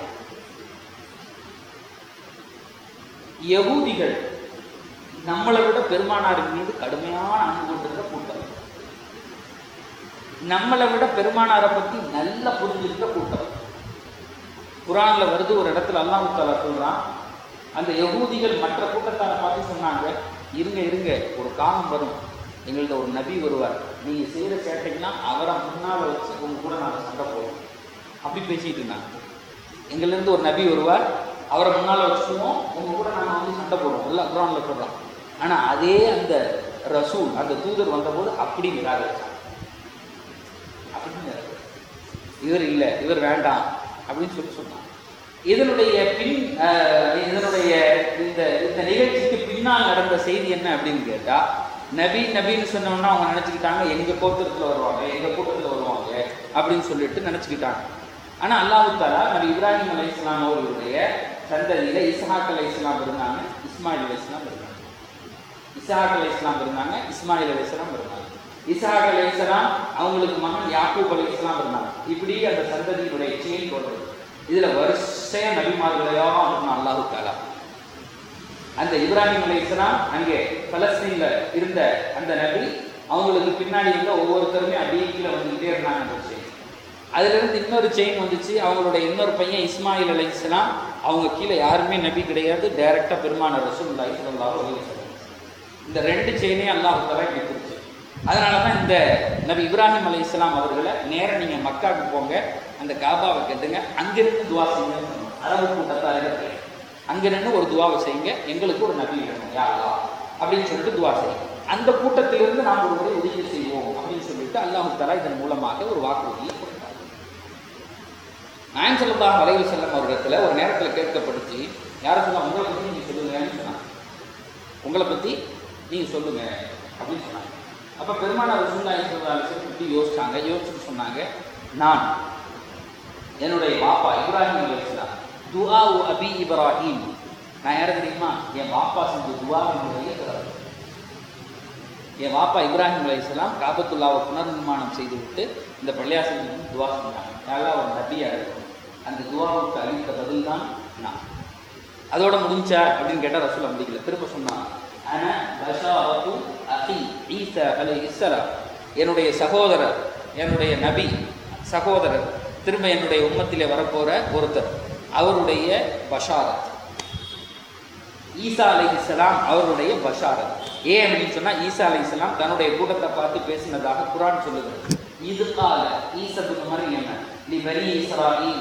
யகூதிகள் நம்மளை விட பெருமானாரின் மீது கடுமையான அன்பு கொண்டிருக்கிற கூட்டம் நம்மளை விட பெருமானாரை பத்தி நல்லா புரிஞ்சிருக்கிற கூட்டம் குரான்ல வருது ஒரு இடத்துல அல்லாஹ் தாலா சொல்றான் அந்த யகூதிகள் மற்ற கூட்டத்தாரை பார்த்து சொன்னாங்க இருங்க இருங்க ஒரு காலம் வரும் எங்கள்ட்ட ஒரு நபி வருவார் நீங்க செய்யற சேட்டைக்குன்னா அவரை முன்னால வச்சு உங்க கூட நாங்கள் சண்டை போடுவோம் அப்படி பேசிட்டு இருந்தாங்க எங்கள்ல இருந்து ஒரு நபி வருவார் அவரை முன்னால வச்சுக்குவோம் உங்க கூட நாங்கள் வந்து சண்டை போடுவோம் எல்லாம் குரான்ல சொல்றோம் ஆனா அதே அந்த ரசூல் அந்த தூதர் வந்தபோது அப்படி நிராகரிச்சாங்க அப்படின்னு இவர் இல்லை இவர் வேண்டாம் அப்படின்னு சொல்லி சொன்னாங்க இதனுடைய பின் அஹ், இதனுடைய இந்த இந்த நிகழ்ச்சிக்கு பின்னால் நடந்த செய்தி என்ன அப்படின்னு கேட்டா நபி நபின்னு சொன்னோம்னா அவங்க நினச்சிக்கிட்டாங்க எங்க கோத்திரத்தில் வருவாங்க எங்க கூட்டத்தில் வருவாங்க அப்படின்னு சொல்லிட்டு நினச்சிக்கிட்டாங்க ஆனா அல்லாஹு தாலா நபி இப்ராஹிம் அலை இஸ்லாம் அவர்களுடைய சந்ததியில இஸ்ஹாக் அலை இஸ்லாம் இருந்தாங்க இஸ்மாயில் அலை இஸ்லாம் இருந்தாங்க இஸ்ஹாக் அலை இஸ்லாம் இருந்தாங்க இஸ்மாயில் அலை இஸ்லாம் இருந்தாங்க இஸ்ஹாக் அலை இஸ்லாம் அவங்களுக்கு மகன் யாக்கூப் அலை இஸ்லாம் இருந்தாங்க இப்படி அந்த சந்ததியினுடைய செயின் தொடருது இதுல வரிசையா நபிமார்களையா அனுப்பின அல்லாஹு தாலா அந்த இப்ராஹிம் அலை இஸ்லாம் அங்கே பலஸ்தீன்ல இருந்த அந்த நபி அவங்களுக்கு பின்னாடி இருந்த ஒவ்வொருத்தருமே அப்படியே கீழே வந்துக்கிட்டே இருந்தாங்க அந்த செயின் அதுல இருந்து இன்னொரு செயின் வந்துச்சு அவங்களுடைய இன்னொரு பையன் இஸ்மாயில் அலை இஸ்லாம் அவங்க கீழே யாருமே நபி கிடையாது டைரக்டா பெருமான ரசூலுல்லாஹி ஸல்லல்லாஹு அலைஹி வஸல்லம் இந்த ரெண்டு செயினையும் அல்லாஹ் தஆலா கேட்டுருச்சு அதனால தான் இந்த நபி இப்ராஹிம் அலை இஸ்லாம் அவர்களை நேரா நீங்க மக்காவுக்கு போங்க அந்த காபாவை கேட்டுங்க அங்கிருந்து துவா செய்யுங்க அரபு கூட்டத்தார்கள் அங்க நின்று ஒரு துவாவை செய்யுங்க எங்களுக்கு ஒரு நபி வேணும் யா அல்லாஹ் அப்படின்னு சொல்லிட்டு துவா செய்யுங்க அந்த கூட்டத்திலிருந்து நாம் ஒருவரை உதவி செய்வோம் அப்படின்னு சொல்லிட்டு அல்லாஹ் தஆலா இதன் மூலமாக ஒரு வாக்குறுதியை கொடுத்தார் நாயன் ஸல்லல்லாஹு அலைஹி வஸல்லம் அவர்களிடத்துல ஒரு நேரத்தில் கேட்கப்பட்டுச்சு யாரை சொன்னா உங்களை பற்றி நீங்கள் சொல்லுங்கன்னு சொன்னாங்க உங்களை பற்றி நீங்கள் சொல்லுங்க அப்படின்னு சொன்னாங்க அப்போ பெருமானார் ரசூலுல்லாஹி ஸல்லல்லாஹு அலைஹி வஸல்லம் பற்றி யோசிச்சாங்க யோசிச்சுட்டு சொன்னாங்க நான் என்னுடைய பாப்பா இப்ராஹிம் அலைஹிஸ்ஸலாம் துஆ அபி இப்ராஹிம் நான் யாரை தெரியுமா என் பாப்பா செஞ்ச துவாவினுடைய பிறகு என் வாப்பா இப்ராஹிம் அலைஹிஸ்ஸலாம் காபத்துல்லாவை புனர்நிர்மாணம் செய்துவிட்டு இந்த பள்ளியாசன் துவா செஞ்சாங்க யாரெல்லாம் ஒரு நபியா இருக்கும் அந்த துவாவுக்கு அளித்த பதில் தான் நான் அதோட முடிஞ்சா அப்படின்னு கேட்டால் ரசூல் முடிக்கல திரும்ப சொன்னாங்க ஆனா பஷாரத்து அஹி ஈசா அலைஹிஸ்ஸலாம் என்னுடைய சகோதரர் என்னுடைய நபி சகோதரர் திரும்ப என்னுடைய உம்மத்திலே வரப்போற ஒருத்தர் அவருடைய பஷாரத் ஈசா அலைஹிஸ்ஸலாம் அவருடைய பஷாரத் ஏன் அப்படின்னு சொன்னா ஈசா அலைஹிஸ்ஸலாம் தன்னுடைய கூட்டத்தை பார்த்து பேசினதாக குரான் சொல்லுகிறது இது கால ஈசபுன் மரியம லி பனி இஸ்ராயீல்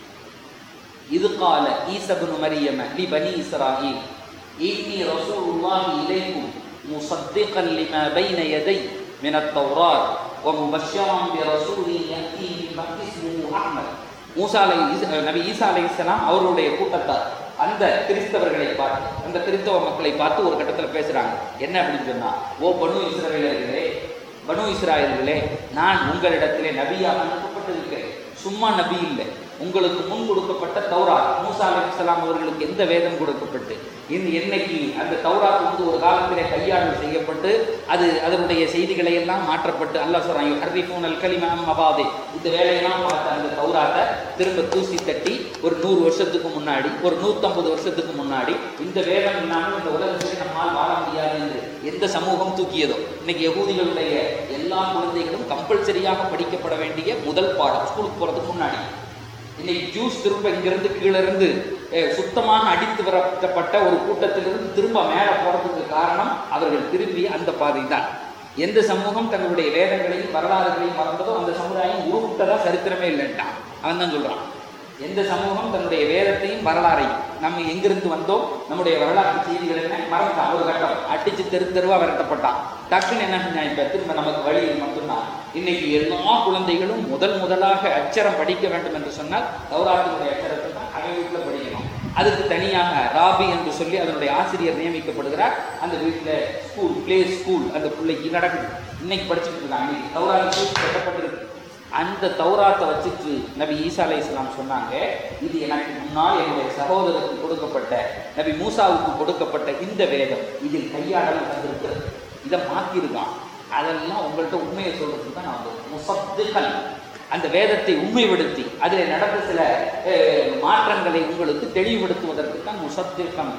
இது கால ஈசபுன் மரியம லி பனி இஸ்ராயீல் இன்னி ரசூலுல்லாஹி இலைக்கும் முசத்திகன் லிமா பைன யதை من التوراة ومبشرا برسول يأتي من بعد اسمه أحمد மூசா அலை நபி ஈசா அலை இஸ்லாம் அவருடைய கூட்டத்தார் அந்த கிறிஸ்தவர்களை பார்த்து அந்த கிறிஸ்தவ மக்களை பார்த்து ஒரு கட்டத்தில் பேசுறாங்க என்ன அப்படின்னு சொன்னா ஓ பனு இஸ்ரவேலர்களே பனு இஸ்ராயல்களே நான் உங்களிடத்திலே நபியாக அனுப்பப்பட்டிருக்கிறேன் சும்மா நபி இல்லை உங்களுக்கு முன் கொடுக்கப்பட்ட தௌராத் மூசா அலை இஸ்லாம் அவர்களுக்கு எந்த வேதம் கொடுக்கப்பட்டு இந்த என்னைக்கு அந்த தௌராத் வந்து ஒரு காலத்திலே கையாடல் செய்யப்பட்டு அது அதனுடைய செய்திகளை எல்லாம் மாற்றப்பட்டு அல்லாஹ் சொல்றாங்க ஹர்ரிஃபூன் அல் கலிமம் மபாதே இந்த வேலையெல்லாம் பார்த்த அந்த தௌராத்தை திரும்ப தூசி தட்டி ஒரு நூறு வருஷத்துக்கு முன்னாடி ஒரு நூற்றம்பது வருஷத்துக்கு முன்னாடி இந்த வேதம் இல்லாமல் இந்த உலகத்திலே நம்மால் வாழ முடியாது என்று எந்த சமூகம் தூக்கியதோ இன்னைக்கு யகூதிகளுடைய எல்லா குழந்தைகளும் கம்பல்சரியாக படிக்கப்பட வேண்டிய முதல் பாடம் ஸ்கூலுக்கு போகிறதுக்கு முன்னாடி இன்னைக்கு ஜூஸ் திரும்ப இங்கிருந்து கீழே இருந்து அஹ், சுத்தமாக அடித்து வரப்பட்ட ஒரு கூட்டத்திலிருந்து திரும்ப மேலே போறதுக்கு காரணம் அவர்கள் திரும்பி அந்த பாதை தான் எந்த சமூகம் தங்களுடைய வேதங்களையும் வரலாறுகளையும் மறந்ததோ அந்த சமுதாயம் உருவிட்டதா சரித்திரமே இல்லைன்ட்டான் அவன் தான் சொல்றான் எந்த சமூகம் தன்னுடைய வேதத்தையும் வரலாறையும் நம்ம எங்கிருந்து வந்தோம் நம்முடைய வரலாற்று செய்திகள் என்ன மறந்தான் ஒரு கட்டம் அடிச்சு தெரு தெருவா விரட்டப்பட்டான் டக்குன்னு என்ன செஞ்சான் இப்ப திரும்ப நமக்கு வழி மட்டும்தான் இன்னைக்கு எல்லா குழந்தைகளும் முதல் முதலாக அச்சரம் படிக்க வேண்டும் என்று சொன்னால் கௌராத்தினுடைய அச்சரத்தை தான் அவன் வீட்டில் படிக்கணும் அதுக்கு தனியாக ராபி என்று சொல்லி அதனுடைய ஆசிரியர் நியமிக்கப்படுகிறார் அந்த வீட்டில் ஸ்கூல் ப்ளே ஸ்கூல் அந்த பிள்ளைக்கு நடக்குது இன்னைக்கு படிச்சுட்டு இருக்காங்க இன்னைக்கு கௌராத்து கட்டப்பட்டிருக்கு அந்த தௌராத்தை வச்சுட்டு நபி ஈசா அலை இஸ்லாம் சொன்னாங்க இது எனக்கு முன்னால் என்னுடைய சகோதரருக்கு கொடுக்கப்பட்ட நபி மூசாவுக்கு கொடுக்கப்பட்ட இந்த வேதம் இதில் கையாடல் நடந்திருக்கிறது இதை மாற்றிருக்கான் அதெல்லாம் உங்கள்கிட்ட உண்மையை சொல்றதுக்கு தான் நான் வந்து முசத்துகள் அந்த வேதத்தை உண்மைப்படுத்தி அதில் நடந்த சில அஹ், மாற்றங்களை உங்களுக்கு தெளிவுபடுத்துவதற்கு தான் முசத்திகம்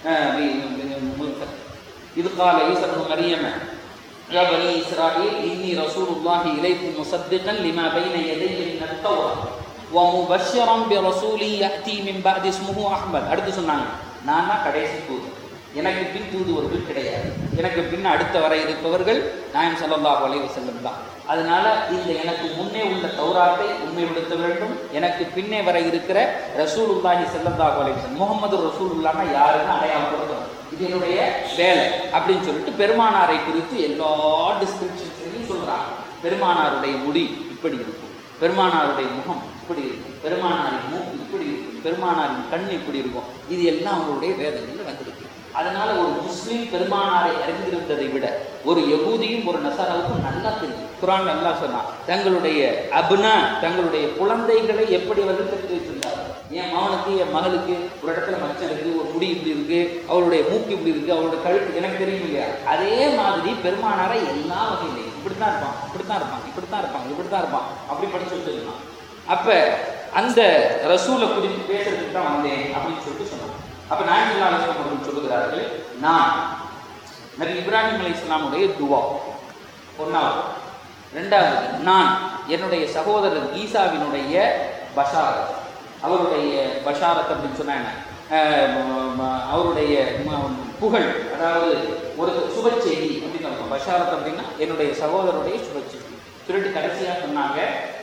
இது கால ஈசன் மரியம يا بني إسرائيل إني رسول الله إليكم مصدقا لما بين يدي من التوراة ومبشرا برسول يأتي من بعد اسمه أحمد அடுத்து சொன்னாங்க நான் தான் கடைசி தூது எனக்கு பின் தூதுவர்கள் கிடையாது எனக்கு பின் அடுத்த வர இருப்பவர்கள் நாயம் ஸல்லல்லாஹு அலைஹி வஸல்லம் தான் அதனால இந்த எனக்கு முன்னே உள்ள தௌராத்தை உண்மைப்படுத்த வேண்டும் எனக்கு பின்னே வர இருக்கிற ரசூலுல்லாஹி ஸல்லல்லாஹு அலைஹி வஸல்லம் முகமது ரசூலுல்லாஹ்னா யாருன்னு அடையாளப்படுத்தணும் இது என்னுடைய வேலை அப்படின்னு சொல்லிட்டு பெருமானாரை குறித்து எல்லா டிஸ்கிரிப்ஷன்ஸ்லையும் சொல்றாங்க பெருமானாருடைய முடி இப்படி இருக்கும் பெருமானாருடைய முகம் இப்படி இருக்கும் பெருமானாரின் மூக்கு இப்படி இருக்கும் பெருமானாரின் கண் இப்படி இருக்கும் இது எல்லாம் அவங்களுடைய வேதங்களில் வந்திருக்கு அதனால ஒரு முஸ்லீம் பெருமானாரை அறிந்திருந்ததை விட ஒரு யகூதியும் ஒரு நசாராவுக்கும் நல்லா தெரியும் குரான் நல்லா சொன்னான் தங்களுடைய அப்னா தங்களுடைய குழந்தைகளை எப்படி அவர்கள் தெரிந்து வைத்திருந்தார்கள் என் மகனுக்கு என் மகளுக்கு ஒரு இடத்துல மச்சம் இருக்கு ஒரு முடி இப்படி இருக்கு அவளுடைய மூக்கு இப்படி இருக்கு அவளுடைய கழுத்து எனக்கு தெரியும் இல்லையா அதே மாதிரி பெருமானாரை எல்லா வகையிலையும் இப்படித்தான் இருப்பான் இப்படித்தான் இருப்பான் இப்படித்தான் இருப்பான் இப்படித்தான் இருப்பான் அப்படி படிச்சு வச்சிருக்கான் அப்ப அந்த ரசூலை குறித்து பேசுறதுக்கு தான் வந்தேன் அப்படின்னு சொல்லிட்டு சொன்னான் அப்ப நாயகம் அலிஸ்லாம் அவர்கள் சொல்லுகிறார்கள் நான் நபி இப்ராஹிம் அலி இஸ்லாமுடைய துவா ஒன்றாவது ரெண்டாவது நான் என்னுடைய சகோதரர் ஈசாவினுடைய பஷாரத் அவருடைய பஷாரத் அப்படின்னு சொன்னா என்ன அஹ் ம- ம- அவருடைய ம- புகழ் அதாவது ஒரு சுப செய்தி அப்படின்னு அர்த்தம் பஷாரத் அப்படின்னா என்னுடைய சகோதரருடைய சுப செய்தி சொல்லிட்டு கடைசியாக சொன்னாங்க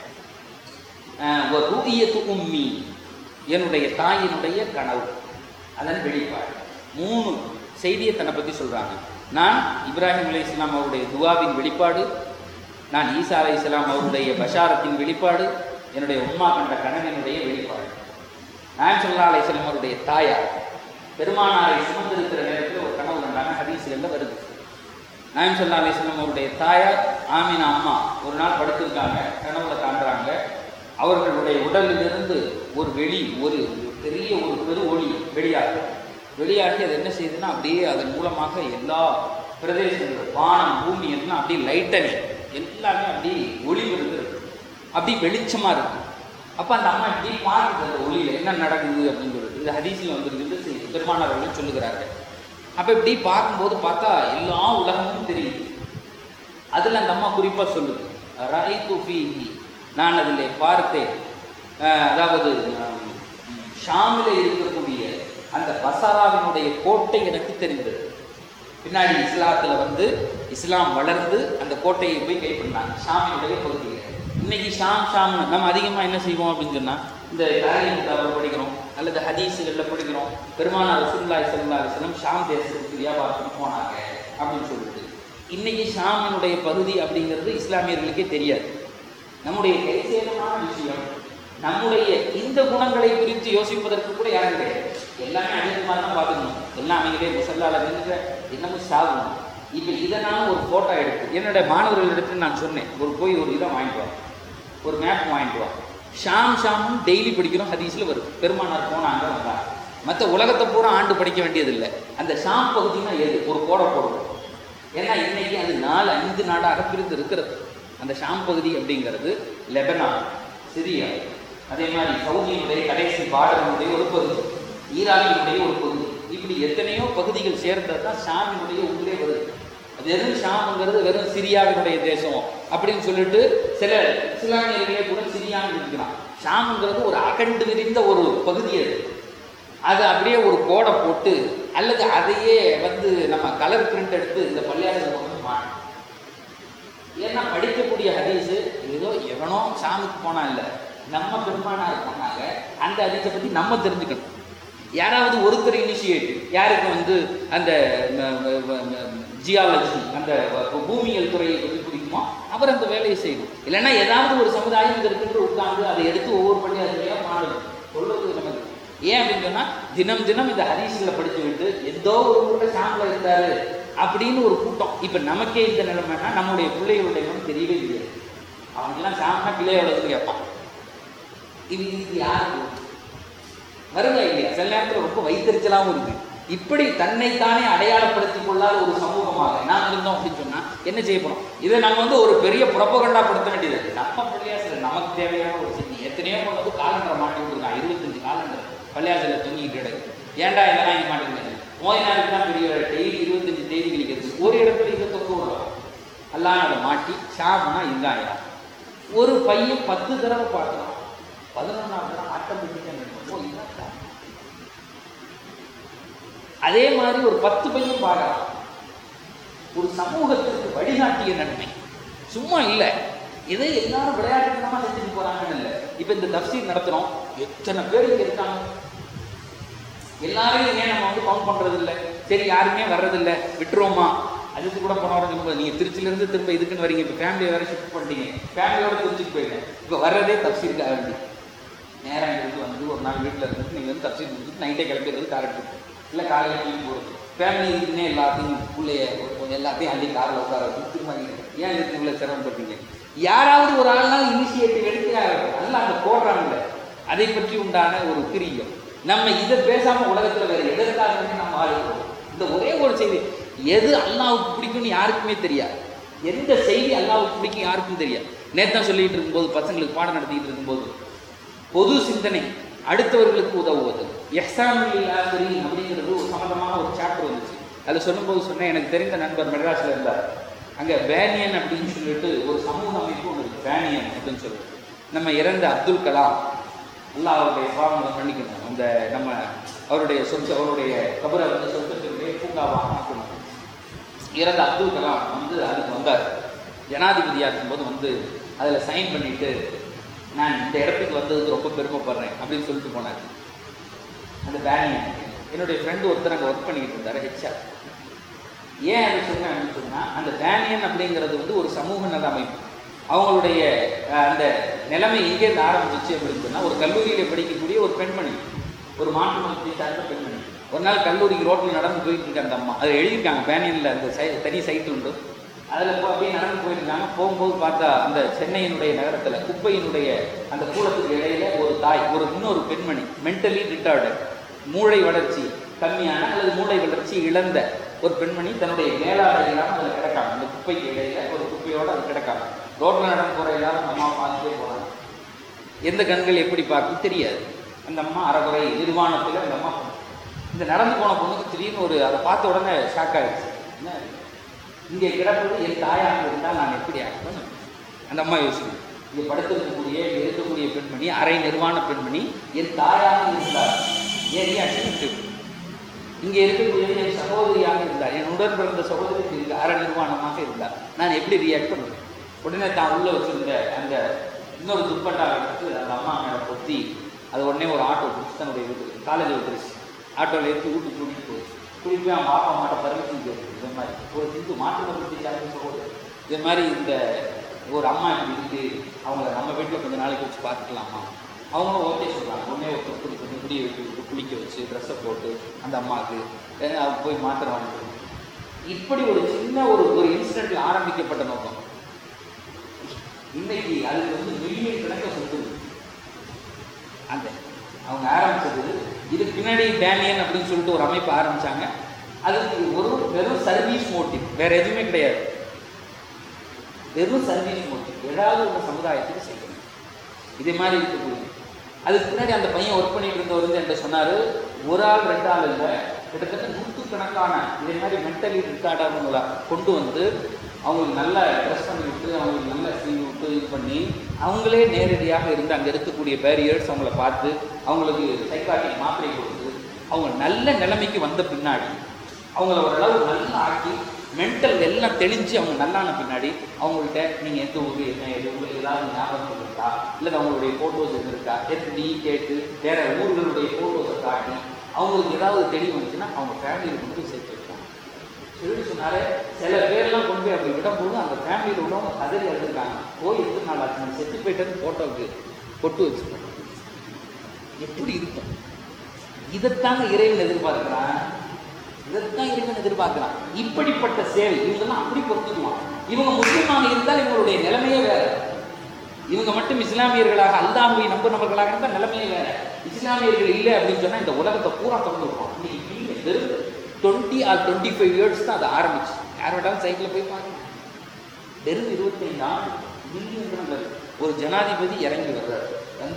அஹ் ஒரு ரூயத்து உம்மி என்னுடைய தாயினுடைய கனவு அதன் வெளிப்பாடு மூணு செய்தியை தன்னை பற்றி சொல்கிறாங்க நான் இப்ராஹிம் அலை இஸ்லாம் அவருடைய துவாவின் வெளிப்பாடு நான் ஈசா அலை இஸ்லாம் அவருடைய பஷாரத்தின் வெளிப்பாடு என்னுடைய உம்மா கண்ட கனவினுடைய வெளிப்பாடு நான் சொல்லா அலை இஸ்லாம் அவருடைய தாயார் பெருமானாரை சுமந்திருக்கிற நேரத்தில் ஒரு கனவு கண்டாங்க ஹதீஸ்களில் வருது நாயம் சொல்லா அலிஸ்லாம் அவருடைய தாயார் ஆமினா அம்மா ஒரு நாள் படுத்திருக்காங்க கனவுல காண்றாங்க அவர்களுடைய உடலிலிருந்து ஒரு வெளி ஒரு பெரிய ஒரு பெரு ஒளி வெளியாகும் வெளியாகி அது என்ன செய்யுதுன்னா அப்படியே அதன் மூலமாக எல்லா பிரதேசங்களும் வானம் பூமி எல்லாம் அப்படியே லைட்டனி எல்லாமே அப்படியே ஒளி வருது அப்படி வெளிச்சமா இருக்கு அப்ப அந்த அம்மா இப்படி பார்க்குது அந்த ஒளியில என்ன நடக்குது அப்படின்னு சொல்லிட்டு இது ஹதீஸில் வந்துருக்குது செய்தி பெருமானார் அவர்கள் சொல்லுகிறார்கள் அப்ப இப்படி பார்க்கும்போது பார்த்தா எல்லா உலகமும் தெரியுது அதில் அந்த அம்மா குறிப்பாக சொல்லுது ரைத்து ஃபீஹி நான் அதில் பார்த்தேன் அஹ், அதாவது அஹ், ஷாமில் இருக்கக்கூடிய அந்த பசாராவினுடைய கோட்டை எனக்கு தெரிந்தது பின்னாடி இஸ்லாத்துல வந்து இஸ்லாம் வளர்ந்து அந்த கோட்டையை போய் கைப்பற்றினாங்க ஷாமினுடைய பகுதியில் இன்னைக்கு ஷாம் ஷாம் நம்ம அதிகமாக என்ன செய்வோம் அப்படின்னு சொன்னா இந்த தாரியம் கிதாபில் படிக்கிறோம் அல்லது ஹதீஸுகளில் படிக்கிறோம் பெருமானார் ரசூலுல்லாஹி ஸல்லல்லாஹு அலைஹி வஸல்லம் ஷாம் தேசத்துக்கு வியாபாரத்துக்கு போனாங்க அப்படின்னு சொல்லிட்டு இன்னைக்கு ஷாமினுடைய பகுதி அப்படிங்கிறது இஸ்லாமியர்களுக்கே தெரியாது நம்முடைய கைசேதமான விஷயம் நம்முடைய இந்த குணங்களை குறித்து யோசிப்பதற்கு கூட யாரும் கிடையாது எல்லாமே அதிகமாக தான் பார்த்துக்கணும் எல்லாம் அவங்களே முசல்லால நின்று இன்னமும் சாகணும் இப்போ இதை நான் ஒரு ஃபோட்டோ எடுத்து என்னோட மாணவர்களிடத்தில் நான் சொன்னேன் ஒரு போய் ஒரு இதை வாங்கிட்டு வா ஒரு மேப் வாங்கிட்டு வா ஷாம் ஷாமும் டெய்லி படிக்கிறோம் ஹதீஸில் வருது பெருமானார் போனாங்க வந்தாங்க மற்ற உலகத்தை பூரா ஆண்டு படிக்க வேண்டியதில்லை அந்த ஷாம் பகுதினா எது ஒரு கோடை போடுவோம் ஏன்னா இன்னைக்கு அது நாலு ஐந்து நாடாக பிரிந்து இருக்கிறது அந்த ஷாம் பகுதி அப்படிங்கிறது லெபனான் சிரியா அதே மாதிரி சவுதியினுடைய கடைசி பார்டரினுடைய ஒரு பகுதி ஈரானினுடைய ஒரு பகுதி இப்படி எத்தனையோ பகுதிகள் சேர்ந்தது தான் ஷாமினுடைய உள்ளே வருது அது வெறும் ஷாம்ங்கிறது வெறும் சிரியாவினுடைய தேசம் அப்படின்னு சொல்லிட்டு சில இஸ்லாமியர்களே கூட சிரியான்னு இருக்கிறான் ஷாம்ங்கிறது ஒரு அகண்டு விரிந்த ஒரு பகுதி அது அது அப்படியே ஒரு கோடை போட்டு அல்லது அதையே வந்து நம்ம கலர் பிரிண்ட் எடுத்து இந்த பள்ளியாசல் கொண்டு மாட்டோம் ஏன்னா படிக்கக்கூடிய ஹதீஸு ஏதோ எவனோ சாமிக்கு போனா இல்லை நம்ம பெருமானார் போனாங்க அந்த ஹதீஸை பற்றி நம்ம தெரிஞ்சுக்கணும் யாராவது ஒருத்தர் இனிஷியேட் யாருக்கு வந்து அந்த ஜியாலஜி அந்த வ- பூமியியல் துறையை பற்றி பிடிக்குமோ அவர் அந்த வேலையை செய்யணும் இல்லைன்னா ஏதாவது ஒரு சமுதாயம் இதற்கு உட்கார்ந்து அதை எடுத்து ஒவ்வொரு பள்ளியாசிரியராக மாறணும் சொல்லுவது நமக்கு ஏன் அப்படின்னு சொன்னா தினம் தினம் இந்த ஹதீஸ்களை படிச்சு விட்டு ஏதோ ஒரு ஊர்ல ஷாம்ல இருந்தாரு அப்படின்னு ஒரு கூட்டம் இப்ப நமக்கே இந்த நிலைமைனா நம்முடைய பிள்ளைகளுடைய நிலைமை தெரியவே தெரியாது அவங்கெல்லாம் ஷாம்னா பிள்ளையோடதுன்னு கேட்பான் இது இது யாருக்கு வருதா இல்லையா சில நேரத்தில் ரொம்ப வைத்தறிச்சலாகவும் இருக்கு இப்படி தன்னைத்தானே அடையாளப்படுத்திக் கொள்ளாத ஒரு சமூகமாக நாம் இருந்தோம் அப்படின்னு சொன்னா என்ன செய்ய போறோம் இதை நம்ம வந்து ஒரு பெரிய புறப்பகண்டா படுத்த வேண்டியது இருக்கு. நம்ம பள்ளியாசிரியர் நமக்கு தேவையான ஒரு செய்தி எத்தனையோ கொண்டு வந்து காலண்டரை மாட்டி விட்டுருக்கான் இருபத்தஞ்சு காலண்டர் பள்ளியாசிரியர் தொங்கிட்டு கிடக்கு ஏன்டா இதெல்லாம் இங்க மாட்டேங்குது மோதினாருக்கு தான் பெரிய டெய்லி இருபத்தஞ்சு தேதி கிழிக்கிறது ஒரு இடத்துல இதை தொங்க விடுறோம் எல்லாம் அதை மாட்டி ஷாம்னா இந்தாயா ஒரு பையன் பத்து தடவை பார்க்கலாம் பதினொன்றாவது தடவை ஆட்டோமேட்டிக்காக ஓ இதான் ஷாம். அதே மாதிரி ஒரு பத்து பையன் பார்க்கலாம் ஒரு சமூகத்திற்கு வழிகாட்டிய நன்மை சும்மா இல்லை இதை எல்லாரும் விளையாட்டுத்தனமா செஞ்சுட்டு போறாங்கன்னு இல்லை இப்போ இந்த தப்சீர் நடத்துறோம் எத்தனை பேர் இங்க இருக்காங்க எல்லாரையும் ஏன் நம்ம வந்து கவுண்ட் பண்றது இல்லை சரி யாருமே வர்றதில்ல விட்டுருவோமா அதுக்கு கூட போன வாரம் சொல்லும்போது நீங்கள் திருச்சியிலேருந்து திரும்ப இதுக்குன்னு வரீங்க இப்போ ஃபேமிலியை வேற ஷிஃப்ட் பண்ணிட்டீங்க ஃபேமிலியோட திருச்சிக்கு போயிருக்கேன் இப்போ வர்றதே தப்சீருக்காக வேண்டி நேரம் இருந்து வந்து ஒரு நாள் வீட்டில் இருந்துட்டு நீங்கள் வந்து தப்சீர் முடிச்சுட்டு நைட்டே கிளம்பிடுறது கார் எடுத்துட்டு இல்லை காலையில் டிவி போகிறது ஃபேமிலி இருக்குன்னே எல்லாத்தையும் பிள்ளைய ஒரு- எல்லாத்தையும் அள்ளி காரில் உட்கார வச்சு திரும்ப நீங்க ஏன் இதுக்கு இவ்வளோ சிரமப்பட்டீங்க யாராவது ஒரு ஆள்னால இனிஷியேட்டிவ் எடுக்கிறாங்க அல்ல அந்த போடுறாங்க அதை பற்றி உண்டான ஒரு பிரியம் நம்ம இதை பேசாம உலகத்துல வேற எதற்காக நம்ம ஆளுகிறோம் இந்த ஒரே ஒரு செய்தி எது அல்லாவுக்கு பிடிக்கும்னு யாருக்குமே தெரியாது எந்த செய்தி அல்லாவுக்கு பிடிக்கும் யாருக்கும் தெரியாது நேத்து தான் சொல்லிட்டு இருக்கும்போது பசங்களுக்கு பாடம் நடத்திட்டு இருக்கும்போது பொது சிந்தனை அடுத்தவர்களுக்கு உதவுவது எஹ்சானுல் ஆசிரி அப்படிங்கிறது ஒரு சம்மந்தமான ஒரு சாப்டர் வந்துச்சு அதில் சொல்லும்போது சொன்னேன் எனக்கு தெரிந்த நண்பர் மெட்ராஸில் இருந்தார் அங்கே பேனியன் அப்படின்னு சொல்லிட்டு ஒரு சமூக அமைப்பு ஒன்று இருக்கு பேனியன் அப்படின்னு சொல்லிட்டு நம்ம இறந்த அப்துல் கலாம் அல்லாஹ் அவருடைய பாவங்களை மன்னிக்கணும் அந்த நம்ம அவருடைய சொந்த அவருடைய கபரை வந்து சொர்க்கத்தினுடைய பூங்காவாக ஆக்கணும் இறந்த அப்துல் கலாம் வந்து அதுக்கு வந்தார் ஜனாதிபதியாக இருக்கும்போது வந்து அதில் சைன் பண்ணிட்டு நான் இந்த இடத்துக்கு வந்ததுக்கு ரொம்ப பெருமைப்படுறேன் அப்படின்னு சொல்லிட்டு போனார் அந்த பேனியன் என்னுடைய ஃப்ரெண்டு ஒருத்தர் அங்கே ஒர்க் பண்ணிக்கிட்டு இருந்தார் ஹெச்ஆர் ஏன் அதை சொன்னேன் அப்படின்னு சொன்னால் அந்த பேனியன் அப்படிங்கிறது வந்து ஒரு சமூக நல அமைப்பு அவங்களுடைய அஹ், அந்த நிலைமை எங்கேருந்து ஆரம்பிச்சிச்சு அப்படின்னு சொன்னால் ஒரு கல்லூரியில் படிக்கக்கூடிய ஒரு பெண்மணி ஒரு மாற்று மதத்தை சார்ந்த பெண்மணி ஒரு நாள் கல்லூரிக்கு ரோட்டில் நடந்து போயிட்டு இருக்க அந்த அம்மா அதை எழுதியிருக்காங்க பேனியனில் அந்த சை தனி சைக்கிள் உண்டு அதில் போ அப்படியே நடந்து போயிருக்காங்க போகும்போது பார்த்தா அந்த சென்னையினுடைய நகரத்தில் குப்பையினுடைய அந்த கூடத்துக்கு இடையில ஒரு தாய் ஒரு இன்னொரு பெண்மணி மென்டலி ரிட்டார்டு மூளை வளர்ச்சி கம்மியான அல்லது மூளை வளர்ச்சி இழந்த ஒரு பெண்மணி தன்னுடைய மேலாடை இல்லாமல் அதில் கிடக்காங்க அந்த குப்பைக்கு இடையில ஒரு குப்பையோட அது கிடக்காங்க ரோட்டில் நடந்து போகிற எல்லாரும் அந்த அம்மா பார்த்துட்டே போகிறாங்க எந்த கண்கள் எப்படி பார்க்கும் தெரியாது அந்த அம்மா அறகுறை நிர்வாணத்தில் அந்த அம்மா போகும். இந்த நடந்து போன பொண்ணுக்கு திடீர்னு ஒரு அதை பார்த்த உடனே ஷாக் ஆயிடுச்சு என்ன இங்கே கிடப்பது என் தாயாக இருந்தால் நான் எப்படி ஆகுவேன் அந்த அம்மா யோசிக்கும் இங்கே படுத்திருக்கக்கூடிய இங்கே இருக்கக்கூடிய பெண்மணி அரை நிர்வாண பெண்மணி என் தாயாக இருந்தார் ஏன் ரியாக்ஷன் இங்கே இருக்கக்கூடிய என் சகோதரியாக இருந்தார் என் உடன் பிறந்த சகோதரி இருக்கு அரை நிர்வாணமாக இருந்தார் நான் எப்படி ரியாக்ட் பண்ணுவேன் உடனே தான் உள்ளே வச்சிருந்த அந்த இன்னொரு துப்பட்டா எடுத்து அந்த அம்மா மேலே பொத்தி அது உடனே ஒரு ஆட்டோ பிடிச்சி தன்னுடைய வீட்டுக்கு காலேஜ் வந்துருச்சு ஆட்டோவில் ஏற்றி வீட்டுக்கு கூட்டிகிட்டு போச்சு கூட்டிட்டு போய் அவங்க அப்பா அம்மாட்ட பர்மிஷன் கேட்டு இதே மாதிரி ஒரு சிந்து மாற்று பற்றி சொல்லுவது இதே மாதிரி இந்த ஒரு அம்மா இப்படி இருக்கு அவங்கள நம்ம வீட்டில் கொஞ்ச நாளைக்கு வச்சு பார்த்துக்கலாமா அவங்களும் ஓகே சொல்கிறாங்க உடனே ஒரு துப்படி பண்ணி குடிய வச்சு விட்டு குளிக்க வச்சு ட்ரெஸ்ஸை போட்டு அந்த அம்மாவுக்கு அஹ் அவங்க போய் மாத்திரை வாங்கிட்டு இப்படி ஒரு சின்ன ஒரு ஒரு இன்சிடென்ட்ல ஆரம்பிக்கப்பட்ட நோக்கம் இன்னைக்கு அதுக்கு வந்து மில்லியன் கணக்க சொத்து இருக்கு. அந்த அவங்க ஆரம்பிச்சது இது பின்னாடி டேனியன் அப்படின்னு சொல்லிட்டு ஒரு அமைப்பு ஆரம்பிச்சாங்க அதுக்கு ஒரு வெறும் சர்வீஸ் மோட்டிவ் வேற எதுவுமே கிடையாது வெறும் சர்வீஸ் மோட்டிவ் ஏதாவது ஒரு சமுதாயத்துக்கு செய்யணும் இதே மாதிரி இருக்கக்கூடிய அதுக்கு பின்னாடி அந்த பையன் ஒர்க் பண்ணிட்டு இருந்தவர் வந்து என்கிட்ட சொன்னார் ஒரு ஆள் ரெண்டு ஆள் இல்லை கிட்டத்தட்ட நூற்றுக்கணக்கான இதே மாதிரி மென்டலி ரிட்டார்டானவங்கள கொண்டு வந்து அவங்களுக்கு நல்ல ட்ரெஸ் பண்ணி விட்டு அவங்களுக்கு நல்ல சீன் விட்டு இது பண்ணி அவங்களே நேரடியாக இருந்து அங்கே இருக்கக்கூடிய பேரியர்ஸ் அவங்கள பார்த்து அவங்களுக்கு சைக்காட்டிக் மாத்திரை கொடுத்து அவங்க நல்ல நிலைமைக்கு வந்த பின்னாடி அவங்கள ஓரளவு நல்லா ஆக்கி மென்டல் எல்லாம் தெளிஞ்சு அவங்க நல்லான பின்னாடி அவங்கள்ட்ட நீங்கள் எந்த ஊர் என்ன எது உங்களுக்கு ஏதாவது ஞாபகம் இருக்கா இல்லை அவங்களுடைய ஃபோட்டோஸ் எதுவும் இருக்கா எப்படி கேட்டு வேற ஊர்களுடைய ஃபோட்டோஸை காட்டி அவங்களுக்கு ஏதாவது தெளிவு வந்துச்சுன்னா அவங்க ஃபேமிலியில் கொண்டு போய் சேர்த்து வைப்பாங்க சொல்லி சொன்னாரு சில பேர்லாம் கொண்டு போய் அப்படி விடும்போது அந்த ஃபேமிலியில் உள்ளவங்க கதறி எழுதுருக்காங்க போய் எத்தனை நாள் ஆச்சு நம்ம செத்து போயிட்டது ஃபோட்டோவுக்கு பொட்டு வச்சுருக்கோம் எப்படி இருக்கும் இதைத்தாங்க இறைவன் எதிர்பார்க்கிறான் இதைத்தான் இறைவன் எதிர்பார்க்கிறான் இப்படிப்பட்ட சேவை இவங்கெல்லாம் அப்படி பொறுத்துக்குவான் இவங்க முஸ்லீமாக இருந்தால் இவங்களுடைய நிலைமையே வேற இவங்க மட்டும் இஸ்லாமியர்களாக அல்லாஹுவை நம்புனவர்களாக இருந்தால் நிலைமையே வேற இஸ்லாமியர்கள் இல்லை அப்படின்னு சொன்னா இந்த உலகத்தை பூரா திறந்து விடுவோம் இன்னைக்கு இல்லை வெறும் twenty or twenty five years தான் அது ஆரம்பிச்சு யார் வேண்டாலும் சைக்கிளில் போய் பாருங்க வெறும் இருபத்தைந்து ஆண்டு மில்லியன் கணக்கில் ஒரு ஜனாதிபதி இறங்கி வர்றாரு எந்த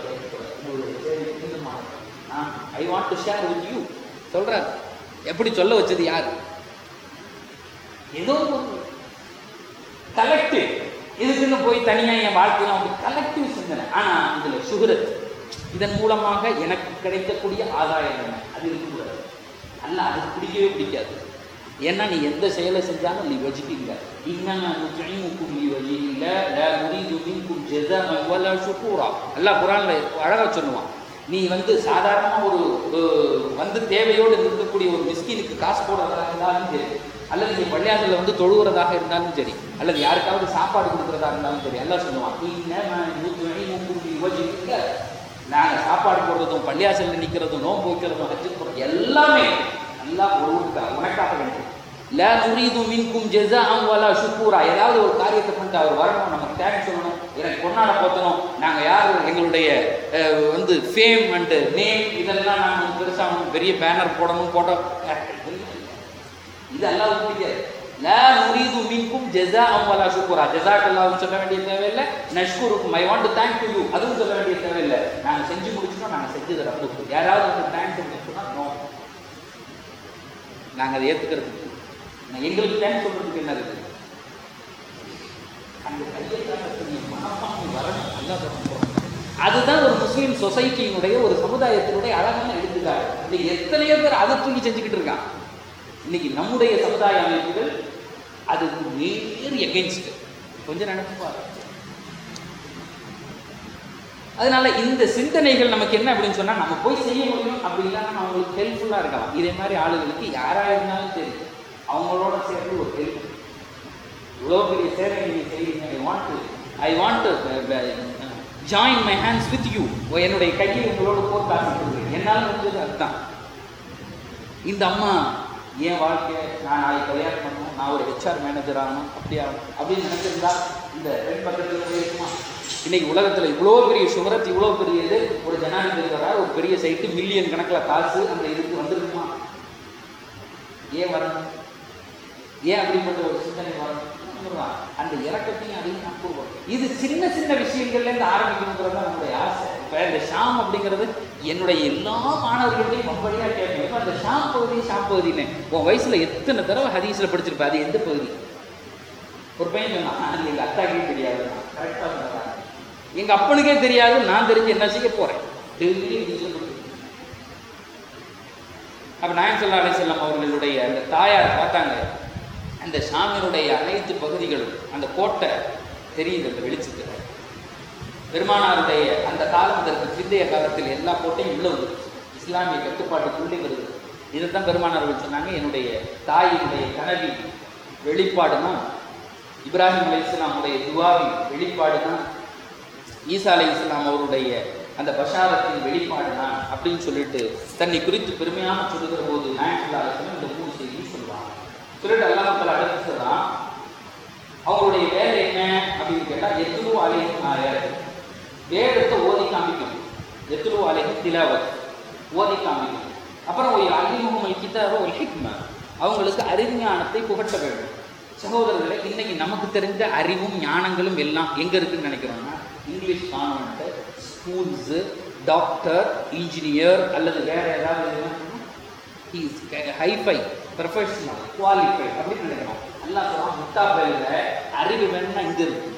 I want to share with you சொல்றாரு எப்படி சொல்ல வச்சது யார் ஏதோ கலெக்டிவ் இதுக்குன்னு போய் தனியா என் வாழ்க்கையில வந்து கலெக்டிவ் சிந்தனை ஆனா இதுல சுகரத் இதன் மூலமாக எனக்கு கிடைக்கக்கூடிய ஆதாயம் என்ன அது இருக்கக்கூடாது அல்ல அது பிடிக்கவே பிடிக்காது ஏன்னா நீ எந்த செயலை செஞ்சாலும் நீ வஜிக்கிங்க இன்னமா நுத்இமுக்கும் லி வஜிஹில்ல லா நுரீது மின்கும் ஜஸாஅன் வலா ஷுகூரா அல்லாஹ் குர்ஆன்ல அழகா சொல்லுவான் நீ வந்து சாதாரணமாக ஒரு ஒரு வந்து தேவையோடு இருக்கக்கூடிய ஒரு மிஸ்கினுக்கு காசு போடுறதா இருந்தாலும் சரி அல்லது நீ பள்ளியாசலில் வந்து தொழுகிறதாக இருந்தாலும் சரி அல்லது யாருக்காவது சாப்பாடு கொடுக்குறதா இருந்தாலும் சரி எல்லாம் சொல்லுவான் இன்னமா நுத்இமுக்கும் லி வஜிஹில்ல நாங்கள் சாப்பாடு போடுறதும் பள்ளியாசலில் நிற்கிறதும் நோன்பு வைக்கிறதும் ஹஜ்ஜு போடுறதும் எல்லாமே எல்லாம் ஒருவருக்காக உனக்காக வேண்டும் லா நுரீது மின்கும் ஜெஸா வலா ஷுக்கூரா ஏதாவது ஒரு காரியத்தை பண்ணிட்டு அவர் வரணும் நமக்கு தேங்க்ஸ் சொல்லணும் எனக்கு பொன்னாட போத்தணும் நாங்கள் யார் எங்களுடைய அஹ், வந்து ஃபேம் அண்டு நேம் இதெல்லாம் நாங்கள் பெருசாக பெரிய பேனர் போடணும் போட்டோ இது எல்லாம் பிடிக்காது லா நுரீது மின்கும் ஜெஸா வலா ஷுக்கூரா ஜெஸாக்கெல்லாம் சொல்ல வேண்டிய தேவையில்லை நஷ்குருக்கும் I want to thank you அதுவும் சொல்ல வேண்டிய தேவையில்லை நாங்கள் செஞ்சு முடிச்சிட்டோம் நாங்கள் செஞ்சது ரப்பு யாராவது வந்து தேங்க்ஸ் சொன்னா நோ நாங்கள் அதை ஏற்றுக்கிறதுக்கு நான் எங்களுக்கு தேங்க்ஸ் சொல்றதுக்கு என்ன இருக்குது அந்த கையெழுத்தாளர்களுடைய மனப்பான்மை வரணும் அல்லாஹ் சொல்றோம் அதுதான் ஒரு முஸ்லீம் சொசைட்டியினுடைய ஒரு சமுதாயத்தினுடைய அழகான எடுத்துக்காட்டு இன்னைக்கு எத்தனையோ பேர் அதை தூக்கி செஞ்சுக்கிட்டு இருக்கான் இன்னைக்கு நம்முடைய சமுதாய அமைப்புகள் அது நேர் எகென்ஸ்ட் கொஞ்சம் நினைச்சு பாரு அதனால இந்த சிந்தனைகள் நமக்கு என்ன அப்படின்னு சொன்னா நம்ம போய் செய்ய முடியும் அப்படி இல்லைன்னா நம்ம அவங்களுக்கு ஹெல்ப்ஃபுல்லாக இருக்கலாம் இதே மாதிரி ஆளுகளுக்கு யாரா இருந்தாலும் சரி அவங்களோட சேர்ந்து ஒரு ஹெல்ப் இவ்வளோ பெரிய சேவை நீங்கள் செய்வீங்க I want to I want to join my hands with you என்னுடைய கையை உங்களோட போர் காசு என்னால் முடிஞ்சது அதுதான் இந்த அம்மா என் வாழ்க்கையை நான் நாளைக்கு கல்யாணம் பண்ணணும் நான் ஒரு ஹெச்ஆர் மேனேஜர் ஆகணும் அப்படி ஆகணும் அப்படின்னு நினைச்சிருந்தா இந்த பெண் பக்கத்தில் போயிருக்குமா இன்னைக்கு உலகத்தில் இவ்வளோ பெரிய சுகரத் இவ்வளோ பெரிய இது ஒரு ஜனாதிபதி வரார் ஒரு பெரிய சைட்டு மில்லியன் கணக்கில் காசு அந்த இதுக்கு வந்திருக்குமா ஏன் வரணும் ஏன் அப்படிப்பட்ட ஒரு சிந்தனை வரணும் அந்த இறக்கத்தையும் அதையும் நான் கூறுவோம் இது சின்ன சின்ன விஷயங்கள்ல இருந்து ஆரம்பிக்கணுங்கிறது தான் நம்மளுடைய ஆசை இப்போ இந்த ஷாம் அப்படிங்கிறது என்னுடைய எல்லா மாணவர்களையும் வம்படியாக கேட்பேன் இப்போ அந்த ஷாம் பகுதி ஷாம் பகுதின்னு உன் வயசுல எத்தனை தடவை ஹதீஸ்ல படிச்சிருப்ப அது எந்த பகுதி ஒரு பையன் சொன்னான் அது எங்க அத்தாக்கே தெரியாது கரெக்டாக சொன்னாங்க எங்க அப்பனுக்கே தெரியாது நான் தெரிஞ்சு என்ன செய்ய போறேன் டெய்லி ஹதீஸ்ல படிச்சிருக்கேன். அப்ப நாயம் சொல்லா அலிசல்லாம் அவர்களுடைய அந்த தாயார் பார்த்தாங்க அந்த ஷாமினுடைய அனைத்து பகுதிகளும் அந்த கோட்டை தெரியுது அந்த வெளிச்சத்தில் பெருமானாருடைய அந்த காலம் அதற்கு பிந்தைய காலத்தில் எல்லா கோட்டையும் உள்ள வந்துருச்சு இஸ்லாமிய கட்டுப்பாட்டுக்குள்ளே வருது இதைத்தான் பெருமானார் சொன்னாங்க என்னுடைய தாயினுடைய கனவி வெளிப்பாடுனா இப்ராஹிம் அலை இஸ்லாமுடைய துவாவின் வெளிப்பாடுனா ஈசா அலை இஸ்லாம் அவருடைய அந்த பஷாரத்தின் வெளிப்பாடு தான் அப்படின்னு சொல்லிட்டு தன்னை குறித்து பெருமையாக சொல்லுகிற போது நாயகல்லா அலிஸ்லாம் இந்த மூணு செய்தியும் சொல்லுவாங்க சொல்லிட்டு அல்லாஹ் அடுத்து சொல்றான் அவங்களுடைய வேலை என்ன அப்படின்னு கேட்டால் எத்துரு அலையும் ஆயர் வேதத்தை ஓதி காமிக்கணும் எத்துரு அலையும் திலாவத் ஓதி காமிக்கணும் அப்புறம் ஒரு அலிமுகமல் கிதாப ஒரு ஹிக்மா அவங்களுக்கு அறிஞானத்தை புகட்ட வேண்டும் சகோதரர்களை இன்னைக்கு நமக்கு தெரிஞ்ச அறிவும் ஞானங்களும் எல்லாம் எங்க இருக்குன்னு நினைக்கிறோம்னா English convent schools doctor engineer அல்லது வேற ஏதாவது ஹைஃபை ப்ரொஃபஷனல் குவாலிஃபை அப்படின்னு நினைக்கிறோம் எல்லாம் சொல்லுவான் முத்தாப்பையில் அறிவு வேணும்னா இங்க இருக்கு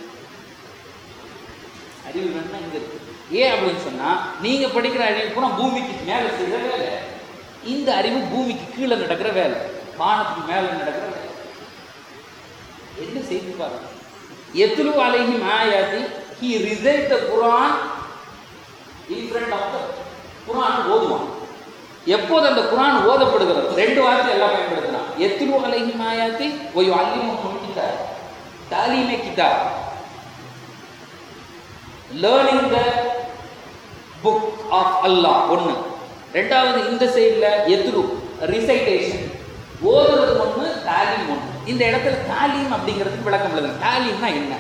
அறிவு வேணும்னா இங்க இருக்கு ஏன் அப்படின்னு சொன்னா நீங்க படிக்கிற அறிவு பூரா பூமிக்கு மேல செய்கிற வேலை இந்த அறிவு பூமிக்கு கீழே நடக்கிற வேலை வானத்துக்கு மேல நடக்கிற வேலை என்ன செய்து பாருங்க எத்துலு அலைஹி மாயாதி he recite the Quran in front of the Quran ஓதுவான் எப்போது அந்த குரான் ஓதப்படுகிறது ரெண்டு வார்த்தை எல்லாம் பயன்படுத்துறான் எத்துலு அலைஹி மாயாதி ஒய் அல்லிமுகம் கிதாப் தாலீமே கிதாப் learning the book of Allah ஒன்று ரெண்டாவது இந்த சைடில் எத்ரு ரிசைட்டேஷன் ஓதுறது ஒன்று தாலீம் ஒன்று இந்த இடத்துல தாலீம் அப்படிங்கிறதுக்கு விளக்கம் எழுதுங்க தாலீம்னா என்ன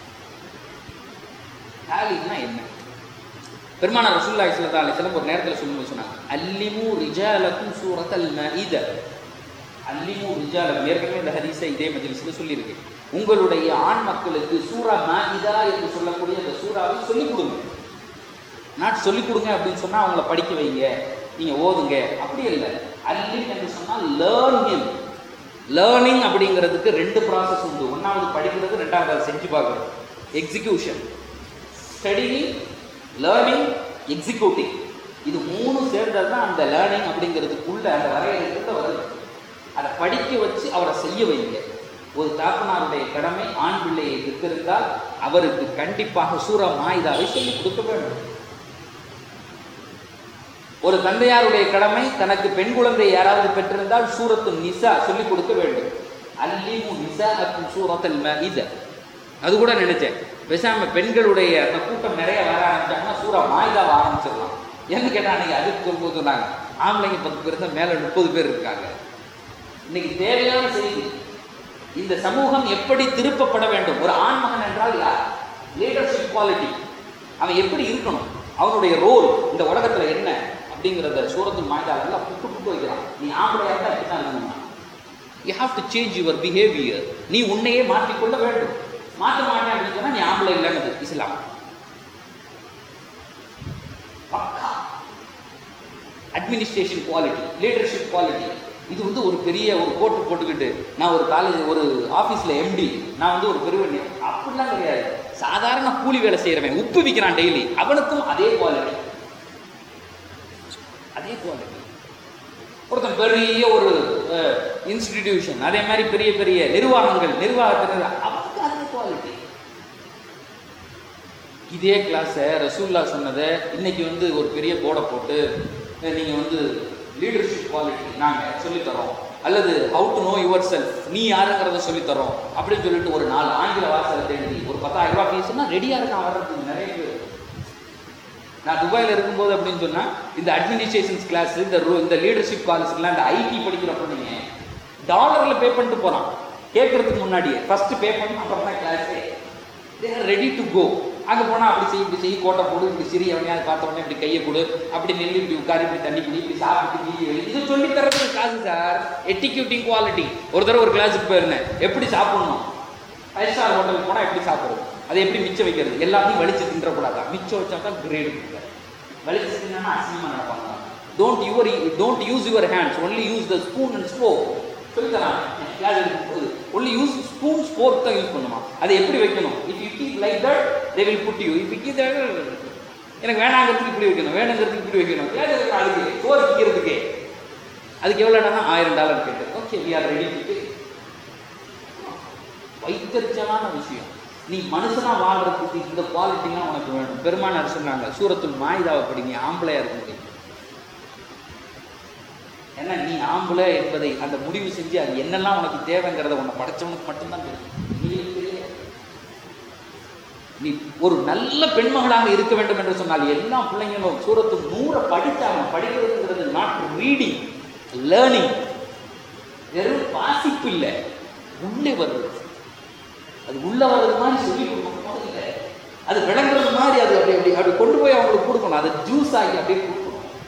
தாலீம்னா என்ன பெருமானார் ரசூலுல்லாஹி ஸல்லல்லாஹு அலைஹி வஸல்லம் ஒரு நேரத்தில் சொல்லும்போது சொன்னாங்க அல்லிமு ரிஜாலக்கும் சூரத்தல் மஇத அல்லிமு ரிஜாலம் ஏற்கனவே இந்த ஹதீஸை இதே மஜ்லிஸில் சொல்லியிருக்கு உங்களுடைய ஆண் மக்களுக்கு சூரா மஇதா என்று சொல்லக்கூடிய அந்த சூறாவை சொல்லிக் கொடுங்க நாட் சொல்லிக் கொடுங்க அப்படின்னு சொன்னால் அவங்கள படிக்க வைங்க நீங்கள் ஓதுங்க அப்படி இல்லை அல்லிம் என்று சொன்னால் லேர்னிங் லேர்னிங் அப்படிங்கிறதுக்கு ரெண்டு ப்ராசஸ் உண்டு ஒன்றாவது படிக்கிறது ரெண்டாவது அதை செஞ்சு பார்க்குறது எக்ஸிக்யூஷன் ஸ்டடியிங் லேர்னிங் எக்ஸிக்யூட்டிங் இது மூணு சேர்ந்தது தான் அந்த லேர்னிங் அப்படிங்கிறதுக்குள்ள அந்த வரையறைக்குள்ள வருது அதை படிக்க வச்சு அவரை செய்ய வைங்க ஒரு தாப்பனாருடைய கடமை ஆண் பிள்ளையை பெற்றிருந்தால் அவருக்கு கண்டிப்பாக சூரா மாயுதாவை சொல்லிக் கொடுக்க வேண்டும் ஒரு தந்தையாருடைய கடமை தனக்கு பெண் குழந்தை யாராவது பெற்றிருந்தால் சூரத்து நிசா சொல்லிக் கொடுக்க வேண்டும் அல்லிமு நிசா அக்கும் சூரத்தல் மஇத அது கூட நினைச்சேன் பேசாம பெண்களுடைய அந்த கூட்டம் நிறைய வர ஆரம்பிச்சாங்கன்னா சூரா மாயுதாவை ஆரம்பிச்சிடலாம் ஏன்னு கேட்டா அன்னைக்கு அதுக்கு சொல்லும்போது சொன்னாங்க ஆம்பளைங்க பத்து பேர் தான் மேல முப்பது பேர் இருக்காங்க இன்னைக்கு தேவையான செய்தி இந்த சமூகம் எப்படி திருப்பப்பட வேண்டும் ஒரு ஆண்மகன் என்றால் யார் லீடர்ஷிப் குவாலிட்டி அவன் எப்படி இருக்கணும் அவனுடைய ரோல் இந்த உலகத்துல என்ன அப்படிங்கிறத சூரத்து மாய்தாளர்கள் புட்டு புட்டு வைக்கிறான் நீ ஆம்பளையா இருந்தா இப்படி தான் இருக்கணும் you have to change your behaviour நீ உன்னையே மாற்றிக்கொள்ள வேண்டும் மாற்ற மாட்டேன் அப்படின்னு சொன்னா நீ ஆம்பளை இல்லைன்னு இஸ்லாம் பக்கா அட்மினிஸ்ட்ரேஷன் குவாலிட்டி லீடர்ஷிப் குவாலிட்டி இது வந்து ஒரு பெரிய ஒரு கோட்டு போட்டுக்கிட்டு நான் ஒரு காலேஜ் ஒரு ஆஃபீஸில் எம்டி நான் வந்து ஒரு பெரிய அப்படிலாம் கிடையாது சாதாரண கூலி வேலை செய்கிறவன் உப்பு விற்கிறான் டெய்லி அவனுக்கும் அதே குவாலிட்டி அதே குவாலிட்டி ஒருத்தன் பெரிய ஒரு இன்ஸ்டிடியூஷன் அதே மாதிரி பெரிய பெரிய நிர்வாகங்கள் நிர்வாகத்தினர் அவனுக்கு அதே குவாலிட்டி இதே கிளாஸை ரசூல்லா சொன்னதை இன்னைக்கு வந்து ஒரு பெரிய போர்டை போட்டு நீங்கள் வந்து லீடர்ஷிப் குவாலிட்டி நாங்கள் சொல்லித்தரோம் அல்லது how to know your self நீ யாருங்கிறத சொல்லித்தரோம் அப்படின்னு சொல்லிட்டு ஒரு நாலு ஆங்கில வாசகத்தை எழுதி ஒரு பத்தாயிரம் ரூபாய் ஃபீஸ்னா ரெடியாக இருக்கான் வர்றதுக்கு நிறைய பேர் நான் துபாயில் இருக்கும்போது அப்படின்னு சொன்னால் இந்த அட்மினிஸ்ட்ரேஷன்ஸ் கிளாஸ் இந்த ரு- இந்த லீடர்ஷிப் காலேஜ்லாம் இந்த ஐடி படிக்கிறப்ப நீங்கள் டாலரில் பே பண்ணிட்டு போகிறான் கேட்கறதுக்கு முன்னாடியே ஃபஸ்ட்டு பே பண்ணி அப்புறம் தான் கிளாஸே they are ready to go அங்கே போனால் அப்படி செய் இப்படி செய் கோட்டை போடு இப்படி சிறி எவனையாவது பார்த்த உடனே இப்படி கையை கொடு அப்படி நெல்லி இப்படி உட்காரு இப்படி தண்ணி குடி இப்படி சாப்பிட்டு நீ எழு. இது சொல்லி தரதுக்கு காசு சார் எட்டிக்யூட்டிங் குவாலிட்டி ஒரு தடவை ஒரு கிளாஸுக்கு போயிருந்தேன் எப்படி சாப்பிடணும் ஃபைவ் ஸ்டார் எப்படி சாப்பிடுறது அதை எப்படி மிச்சம் வைக்கிறது எல்லாத்தையும் வலிச்சு தின்றக்கூடாதா மிச்சம் வச்சா தான் கிரேடு கொடுக்க வலிச்சு தின்னா அசிங்கமாக நடப்பாங்க don't your don't use your hands only use the spoon and spork சொல்லித்தரான் கிளாஸ் எடுக்கும்போது ஒன்லி யூஸ் ஸ்பூன் ஸ்போர்க் தான் யூஸ் பண்ணுமா அதை எப்படி வைக்கணும் if you keep like that they will put you if you keep எனக்கு வேணாங்கிறதுக்கு இப்படி வைக்கணும் வேணுங்கிறதுக்கு இப்படி வைக்கணும் கிளாஸ் எடுக்கிற அதுக்கு சோறு விற்கிறதுக்கே அதுக்கு எவ்வளோனா ஆயிரம் டாலர் கேட்டு okay we are ready to வைத்தறிச்சலான விஷயம் நீ மனுஷனா வாழ்றதுக்கு இந்த குவாலிட்டிலாம் உனக்கு வேணும் பெருமானார் சொன்னாங்க சூரத்துல் மாயுதாவை படிங்க ஆம்பளையா இருக்க முடியும் ஏன்னா நீ ஆம்பளை என்பதை அந்த முடிவு செஞ்சு அது என்னெல்லாம் உனக்கு தேவைங்கிறத உன்னை படைச்சவனுக்கு மட்டும்தான் தெரியும் நீங்களுக்கு தெரியாது. நீ ஒரு நல்ல பெண்மகளாக இருக்க வேண்டும் என்று சொன்னால் எல்லா பிள்ளைங்களும் சூரத்து நூறை படித்தாங்க படிக்கிறதுங்கிறது நாட் ரீடிங் லேர்னிங் வெறும் வாசிப்பு இல்லை உள்ளே வருது அது உள்ள வர்றது மாதிரி சொல்லி கொடுக்கணும் இல்லை அது விளங்குறது மாதிரி அது அப்படி அப்படி அப்படி கொண்டு போய் அவங்களுக்கு கொடுக்கணும் அதை ஜூஸ் ஆகி அப்படியே கொடுக்கணும்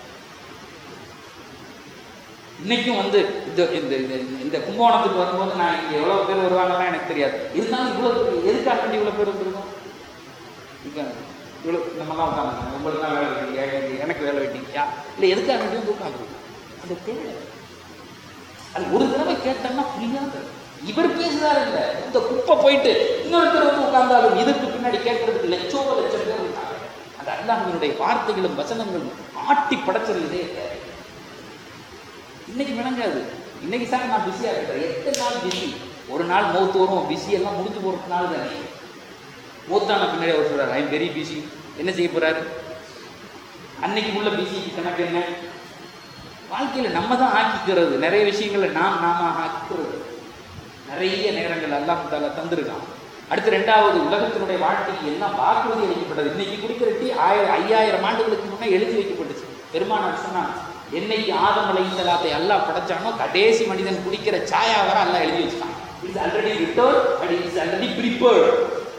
இன்னைக்கும் வந்து இந்த இந்த இந்த- இந்த கும்பகோணத்துக்கு வரும்போது நான் இங்கே எவ்வளோ பேர் வருவாங்கலாம் எனக்கு தெரியாது இருந்தாலும் இவ்வளோ பேர் எதுக்காக வேண்டி இவ்வளோ பேர் வந்துருக்கோம் இருக்காங்க இவ்வளோ நம்மலாம் உட்காந்துருக்காங்க உங்களுக்கு தான் வேலை வெட்டிங்க எனக்கு- எனக்கு வேலை வெட்டிங்கயா இல்லை எதுக்காக வேண்டி வந்து உட்காந்துருக்கோம் அந்த தேவை அது ஒரு தடவை கேட்டோம்னா புரியாது இவர் பேசுறாரு இல்ல இந்த குப்பை போயிட்டு இன்னொருத்தர் வந்து உட்கார்ந்தாலும் இதுக்கு பின்னாடி கேட்கறதுக்கு லட்சோப லட்சம் பேர் இருக்காங்க அந்த அல்லாஹ்வினுடைய வார்த்தைகளும் வசனங்களும் ஆட்டி படைச்சது இதே இல்லை. இன்னைக்கு விளங்காது இன்னைக்கு சார் நான் பிஸியாக இருக்கிறேன் எத்தனை நாள் பிஸி ஒரு நாள் மௌத்து வரும் பிஸி எல்லாம் முடிஞ்சு போகிற நாள் தானே மூத்தான பின்னாடி அவர் சொல்றாரு ஐம் வெரி பிஸி என்ன செய்ய போறாரு அன்னைக்கு உள்ள பிஸிக்கு கணக்கு என்ன வாழ்க்கையில் நம்ம தான் ஆக்கிக்கிறது நிறைய விஷயங்களை நாம் நாம ஆக்கிக்கிறது நிறைய நேரங்கள் அல்லாஹ் தாலா தந்திருக்கான் அடுத்து ரெண்டாவது உலகத்தினுடைய வாழ்க்கைக்கு எல்லாம் வாக்குறுதி அளிக்கப்பட்டது இன்னைக்கு குடிக்கிற டீ ஆயிரம் ஐயாயிரம் ஆண்டுகளுக்கு முன்னே எழுதி வைக்கப்பட்டுச்சு பெருமானார் சொன்னான் என்னைக்கு ஆதம் அலைஹிஸ்ஸலாத்தை அல்லாஹ் படைச்சானோ கடைசி மனிதன் குடிக்கிற சாயா வர அல்லாஹ் எழுதி வச்சுட்டான் it's already return but it's already prepared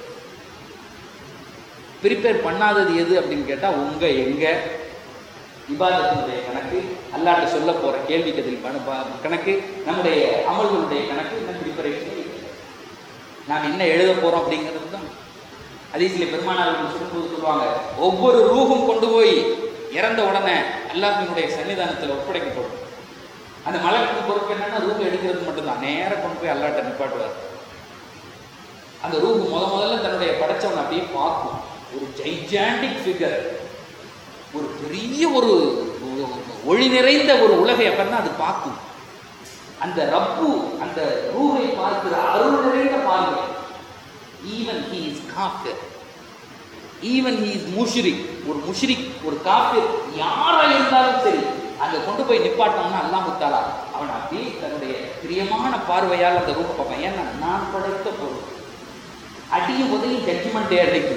prepare பண்ணாதது எது அப்படின்னு கேட்டால் உங்க எங்க இபாதத்தினுடைய கணக்கு அல்லாட்ட சொல்ல போற கேள்வி கதில் பண- ப- கணக்கு நம்முடைய அமல்களுடைய கணக்கு இன்னும் ப்ரிப்பரேஷன் நாம் என்ன எழுத போறோம் அப்படிங்கிறது தான் அதீசில பெருமானார்கள் சொல்லும்போது சொல்லுவாங்க ஒவ்வொரு ரூகும் கொண்டு போய் இறந்த உடனே அல்லாஹினுடைய சன்னிதானத்தில் ஒப்படைக்கப்படும் அந்த மலருக்கு பொறுப்பு என்னன்னா ரூஹ் எடுக்கிறது மட்டும்தான் நேரா கொண்டு போய் அல்லாட்ட நிப்பாட்டுவார் அந்த ரூஹ் முத முதல்ல தன்னுடைய படைச்சவன் அப்படியே பார்க்கும் ஒரு ஜைஜாண்டிக் ஃபிகர் ஒரு பெரிய ஒரு ஒரு ஒளி நிறைந்த ஒரு உலகை அப்பதான் அது பார்க்கும் அந்த ரப்பு அந்த ரூஹை பார்க்கிற அருள் நிறைந்த பார்வை ஈவன் ஹி இஸ் காஃபிர் ஈவன் ஹி இஸ் முஷ்ரிக் ஒரு முஷ்ரிக் ஒரு காஃபிர் யாரா இருந்தாலும் சரி அங்க கொண்டு போய் நிப்பாட்டோம்னா அல்லாஹ் முத்தாலா அவன் அப்படியே தன்னுடைய பிரியமான பார்வையால் அந்த ரூப பார்ப்பான் ஏன்னா நான் படைத்த பொருள் அடியும் உதவியும் ஜட்ஜ்மெண்ட் டே அன்னைக்கு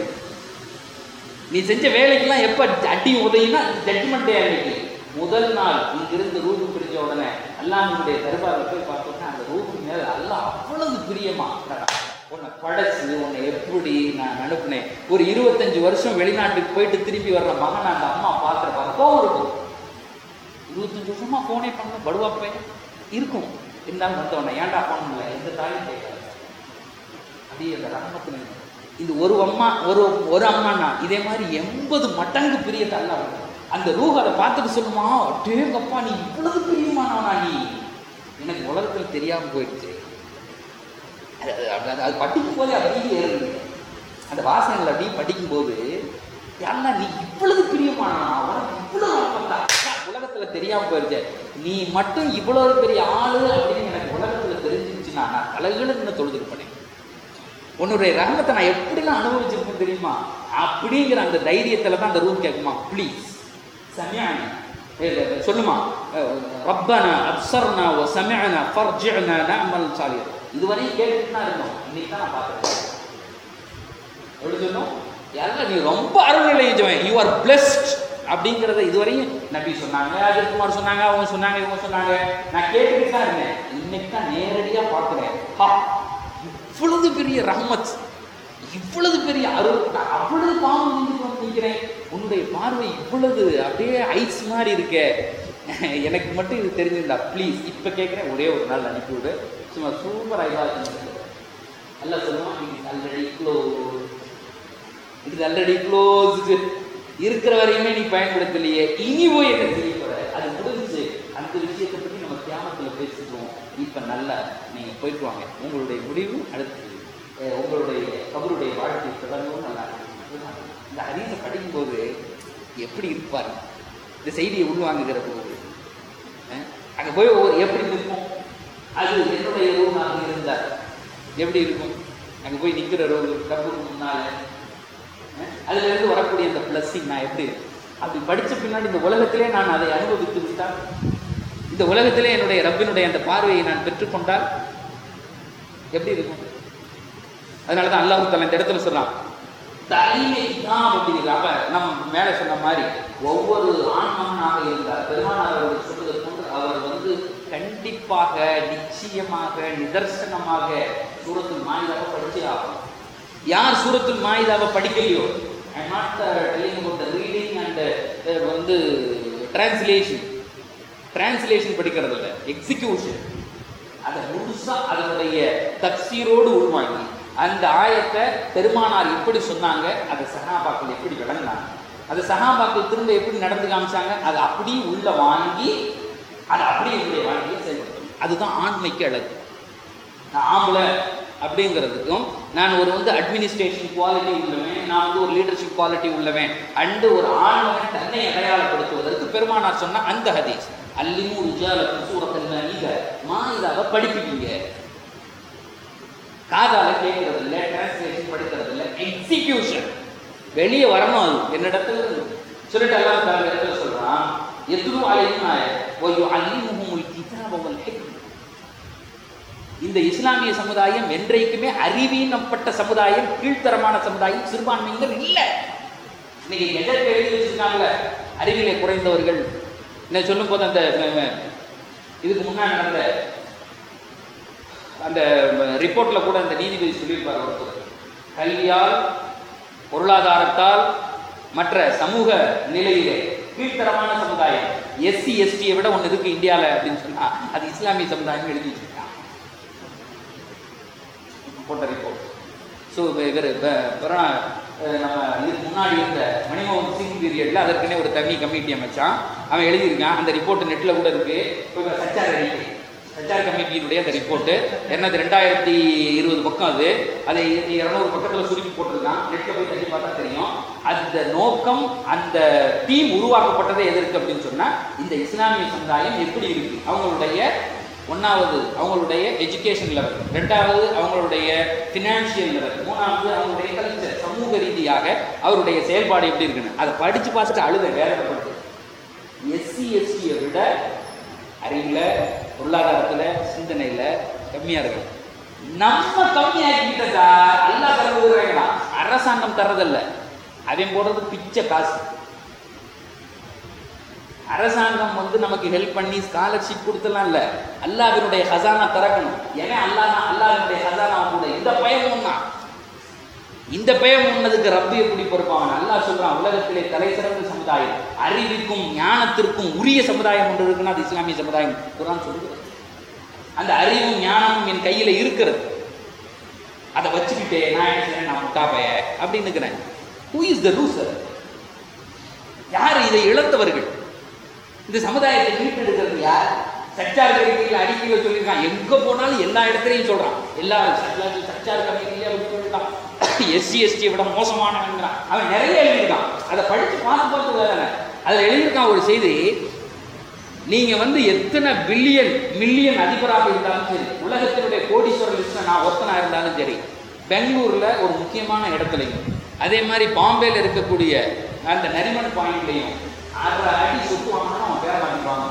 நீ செஞ்ச வேலைக்கெல்லாம் எப்ப அடியும் உதவினா ஜட்ஜ்மெண்ட் டே அன்னைக்கு முதல் நாள் இங்கிருந்து ரூபு பிரிஞ்ச உடனே அல்லாஹ்வுடைய தர்பாரில் போய் பார்த்தோம்னா அந்த ரூபு மேல அல்லாஹ் அவ்வளவு பிரியமா அடடா, உன்னை படைச்சு உன்னை எப்படி நான் அனுப்புனேன் ஒரு இருபத்தஞ்சு வருஷம் வெளிநாட்டுக்கு போயிட்டு திரும்பி வர்ற மகன் அந்த அம்மா பார்க்குற பார்ப்போ இருக்கும் இருபத்தஞ்சு வருஷமா போனே பண்ண படுவாப்பே இருக்கும் இருந்தாலும் வந்தவன ஏன்டா போன இல்லை எந்த தாயும் கேட்கல அப்படியே அந்த ரஹமத்து இது ஒரு அம்மா ஒரு ஒரு அம்மானா இதே மாதிரி எண்பது மடங்கு பிரியத்தை அல்ல அந்த ரூஹ் அதை பார்த்துட்டு சொல்லுமா டேங்கப்பா நீ இவ்வளவு பிரியமானவனா நீ எனக்கு உலகத்தில் தெரியாம போயிடுச்சு அது அது- அது- அது- அது படிக்கும் போதே அப்படியே ஏறுது அந்த வாசனைகள் அப்படியே படிக்கும்போது யாருன்னா நீ இவ்வளவு பிரியமானவனா உனக்கு இவ்வளவு ரஹமத்தா? உலகத்துல தெரியாம போயிருச்சே நீ மட்டும் இவ்வளவு பெரிய ஆளு அப்படின்னு எனக்கு உலகத்துல தெரிஞ்சிருச்சுன்னா நான் தலைகளும் இன்னும் தொழுதுருப்பேன் உன்னுடைய ரகத்தை நான் எப்படிலாம் அனுபவிச்சிருக்கேன் தெரியுமா அப்படிங்கிற அந்த தைரியத்துல தான் அந்த ரூம் கேட்குமா ப்ளீஸ் சமயானி சொல்லுமா அஹ், ரப்பனா அப்சர்னா ஓ சமயனா ஃபர்ஜினா நஅமல் சாலிஹ் இதுவரையும் கேட்டுட்டு தான் இருந்தோம் இன்னைக்கு தான் நான் பார்த்துருக்கேன் எப்படி சொன்னோம் யாரும் நீ ரொம்ப அருள்நிலை யூ ஆர் பிளெஸ்ட் அப்படிங்கிறத இதுவரையும் நபி சொன்னாங்க அஜித்குமார் சொன்னாங்க அவங்க சொன்னாங்க இவங்க சொன்னாங்க நான் கேட்டுக்கிட்டு தான் இருந்தேன் இன்னைக்கு தான் நேரடியாக பார்க்குறேன் ஹா இவ்வளவு பெரிய ரஹ்மத் இவ்வளவு பெரிய அருள் நான் அவ்வளவு பாவம் செஞ்சுட்டு வந்து நிற்கிறேன் உன்னுடைய பார்வை இவ்வளவு அப்படியே ஐஸ் மாதிரி இருக்கே எனக்கு மட்டும் இது தெரிஞ்சிருந்தா ப்ளீஸ் இப்போ கேட்குறேன் ஒரே ஒரு நாள் அனுப்பி விடு சும்மா சூப்பர் ஐவா அல்ல சொல்லுவான் already close it is already closed இருக்கிற வரையுமே நீ பயன்படுத்தலையே இனி போய் என்ன செய்ய போற அது முடிஞ்சு அந்த விஷயத்தை பத்தி நம்ம தியானத்துல பேசிக்குவோம் இப்ப நல்லா நீங்க போயிட்டு வாங்க உங்களுடைய முடிவு அடுத்தது அஹ் உங்களுடைய கபருடைய வாழ்க்கை தொடங்கவும் நல்லா இருக்கும். அதுதான். இந்த ஹதீஸை படிக்கும்போது எப்படி இருப்பாரு இந்த செய்தியை உள்வாங்குகிற போது அஹ் அங்க போய் ஒவ்வொரு எப்படி இருக்கும் அது என்னுடைய ரூமாக இருந்தார் எப்படி இருக்கும் அங்க போய் நிக்கிற ரோடு கபருக்கு முன்னால அஹ் அதுல இருந்து வரக்கூடிய அந்த பிளஸ்ஸிங் நான் எப்படி அப்படி படிச்ச பின்னாடி இந்த உலகத்திலே நான் அதை அனுபவித்து விட்டால் இந்த உலகத்திலே என்னுடைய ரப்பினுடைய அந்த பார்வையை நான் பெற்றுக்கொண்டால் எப்படி இருக்கும் அதனால தான் அல்லாஹ் தஆலா இந்த இடத்துல சொல்றான் தலைமை தான் அப்படிங்கிற அப்ப நம்ம மேலே சொன்ன மாதிரி ஒவ்வொரு ஆண்மகனாக இருந்தார் பெருமானார் அவர்கள் சொல்வதை போன்று அவர் வந்து கண்டிப்பாக நிச்சயமாக நிதர்சனமாக சூரத்துல் மாயிதாவை படிச்சே ஆகும் யார் சூரத்துல் மாயிதாவை படிக்கலையோ I not telling about the reading and வந்து டிரான்ஸ்லேஷன் டிரான்ஸ்லேஷன் படிக்கிறது இல்லை எக்ஸிக்யூஷன் அதை முழுசா அதனுடைய தப்சீரோடு உள்வாங்கி அந்த ஆயத்தை பெருமானார் எப்படி சொன்னாங்க அதை சஹாபாக்கள் எப்படி விளங்கினாங்க அதை சஹாபாக்கள் திரும்ப எப்படி நடந்து காமிச்சாங்க அதை அப்படியே உள்ள வாங்கி அதை அப்படியே உள்ள வாங்கி செயல்படுத்தணும் அதுதான் ஆண்மைக்கு அழகு நான் ஆம்பளை அப்படிங்கிறதுக்கும் நான் ஒரு வந்து அட்மினிஸ்ட்ரேஷன் குவாலிட்டி உள்ளவன் நான் வந்து ஒரு லீடர்ஷிப் குவாலிட்டி உள்ளவன் அண்டு ஒரு ஆண்மகன் தன்னை அடையாளப்படுத்துவதற்கு பெருமானார் சொன்ன அந்த ஹதீஸ் அல்லிமு ரிஜாலக்கும் சூரத்தில் நீங்க மாயிதாவை படிப்பீங்க காதால கேட்கறது இல்லை டிரான்ஸ்லேஷன் படிக்கிறது இல்லை எக்ஸிகியூஷன் வெளியே வரணும் அது என்னிடத்துல இருந்து. சொல்லிட்டு எல்லாம் தர இடத்துல சொல்றான் எதுவும் அலையும் ஒய்யோ அல்லிமுகமுல் கிதாப வல் ஹிக்ம இந்த இஸ்லாமிய சமுதாயம் என்றைக்குமே அறிவீனப்பட்ட சமுதாயம் கீழ்த்தரமான சமுதாயம் சிறுபான்மையினர் இல்லை இன்னைக்கு எதற்கு எழுதி வச்சிருக்காங்கல்ல அறிவிலே குறைந்தவர்கள் நான் சொல்லும் போது அந்த அஹ், இதுக்கு முன்னாடி நடந்த அந்த ரிப்போர்ட்ல கூட அந்த நீதிபதி சொல்லியிருப்பார் ஒருத்தர் கல்வியால் பொருளாதாரத்தால் மற்ற சமூக நிலையிலே கீழ்த்தரமான சமுதாயம் எஸ்சி எஸ்டியை விட ஒன்று இருக்கு இந்தியாவில் அப்படின்னு சொன்னா அது இஸ்லாமிய சமுதாயம் எழுதி வச்சிருக்காங்க போட்ட ரிப்போர்ட் ஸோ இவர் கொரோனா நம்ம இதுக்கு முன்னாடி இருந்த மன்மோகன் சிங் பீரியடில் அதற்குனே ஒரு தனி கமிட்டி அமைச்சான் அவன் எழுதியிருக்கான் அந்த ரிப்போர்ட் நெட்டில் கூட இருக்கு இப்போ சச்சார் அறிக்கை சச்சார் கமிட்டியினுடைய அந்த ரிப்போர்ட்டு என்னது ரெண்டாயிரத்தி இருபது பக்கம் அது அதை இரநூறு பக்கத்தில் சுருக்கி போட்டிருக்கான் நெட்டில் போய் தட்டி பார்த்தா தெரியும் அந்த நோக்கம் அந்த டீம் உருவாக்கப்பட்டதை எதற்கு அப்படின்னு சொன்னால் இந்த இஸ்லாமிய சமுதாயம் எப்படி இருக்கு அவங்களுடைய ஒன்றாவது அவங்களுடைய எஜுகேஷன் லெவல் ரெண்டாவது அவங்களுடைய ஃபினான்ஷியல் லெவல் மூணாவது அவங்களுடைய கல்ச்சர் சமூக ரீதியாக அவருடைய செயல்பாடு எப்படி இருக்குன்னு அதை படித்து பார்த்துட்டு அழுத வேதனைப்பட்டு எஸ்சி எஸ்டியை விட அறிவில் பொருளாதாரத்தில் சிந்தனையில் கம்மியாக இருக்கு நம்ம கம்மியாக்கிட்ட சார் அல்லா தரதுங்கிறாங்களா அரசாங்கம் தர்றதில்ல அவன் போடுறது பிச்சை காசு அரசாங்கம் வந்து நமக்கு ஹெல்ப் பண்ணி ஸ்காலர்ஷிப் கொடுத்தலாம் இல்ல அல்லாஹ்வினுடைய ஹசானா திறக்கணும் ஏன்னா அல்லாஹ் அல்லாஹ்வினுடைய ஹசானா கூட இந்த பயம் தான் இந்த பயம் உன்னதுக்கு ரப்பு எப்படி பொறுப்பான் அல்லாஹ் சொல்றான் உலகத்திலே தலை சிறந்த சமுதாயம் அறிவிற்கும் ஞானத்திற்கும் உரிய சமுதாயம் ஒன்று இருக்குன்னா அது இஸ்லாமிய சமுதாயம் குரான் சொல்லுகிறது அந்த அறிவும் ஞானமும் என் கையில இருக்கிறது அதை வச்சுக்கிட்டே நான் என்ன செய்றேன் நான் முட்டா பைய அப்படின்னு இருக்கிறேன் ஹூ இஸ் த லூசர் யார் இதை இழந்தவர்கள் இந்த சமுதாயத்தை மீட்டெடுக்கிறது யார் சச்சார் கமிட்டியில் அடிக்கையில் சொல்லியிருக்கான் எங்க போனாலும் எல்லா இடத்துலையும் சொல்றான் எல்லா சச்சார் சச்சார் கமிட்டியிலே அப்படி சொல்லிட்டான் எஸ்சி எஸ்டியை விட மோசமானவங்கிறான் அவன் நிறைய எழுதியிருக்கான் அதை படிச்சு பார்த்து பார்த்து வேற அதில் எழுதியிருக்கான் ஒரு செய்தி நீங்க வந்து எத்தனை பில்லியன் மில்லியன் அதிபராக இருந்தாலும் சரி உலகத்தினுடைய கோடீஸ்வரர் லிஸ்ட்ல நான் ஒருத்தனா இருந்தாலும் சரி பெங்களூர்ல ஒரு முக்கியமான இடத்துலையும் அதே மாதிரி பாம்பேல இருக்கக்கூடிய அந்த நரிமன் பாயிண்ட்லையும் அரை அடி சொத்து வாங்கினா அவன் பேர மாட்டிப்பாங்க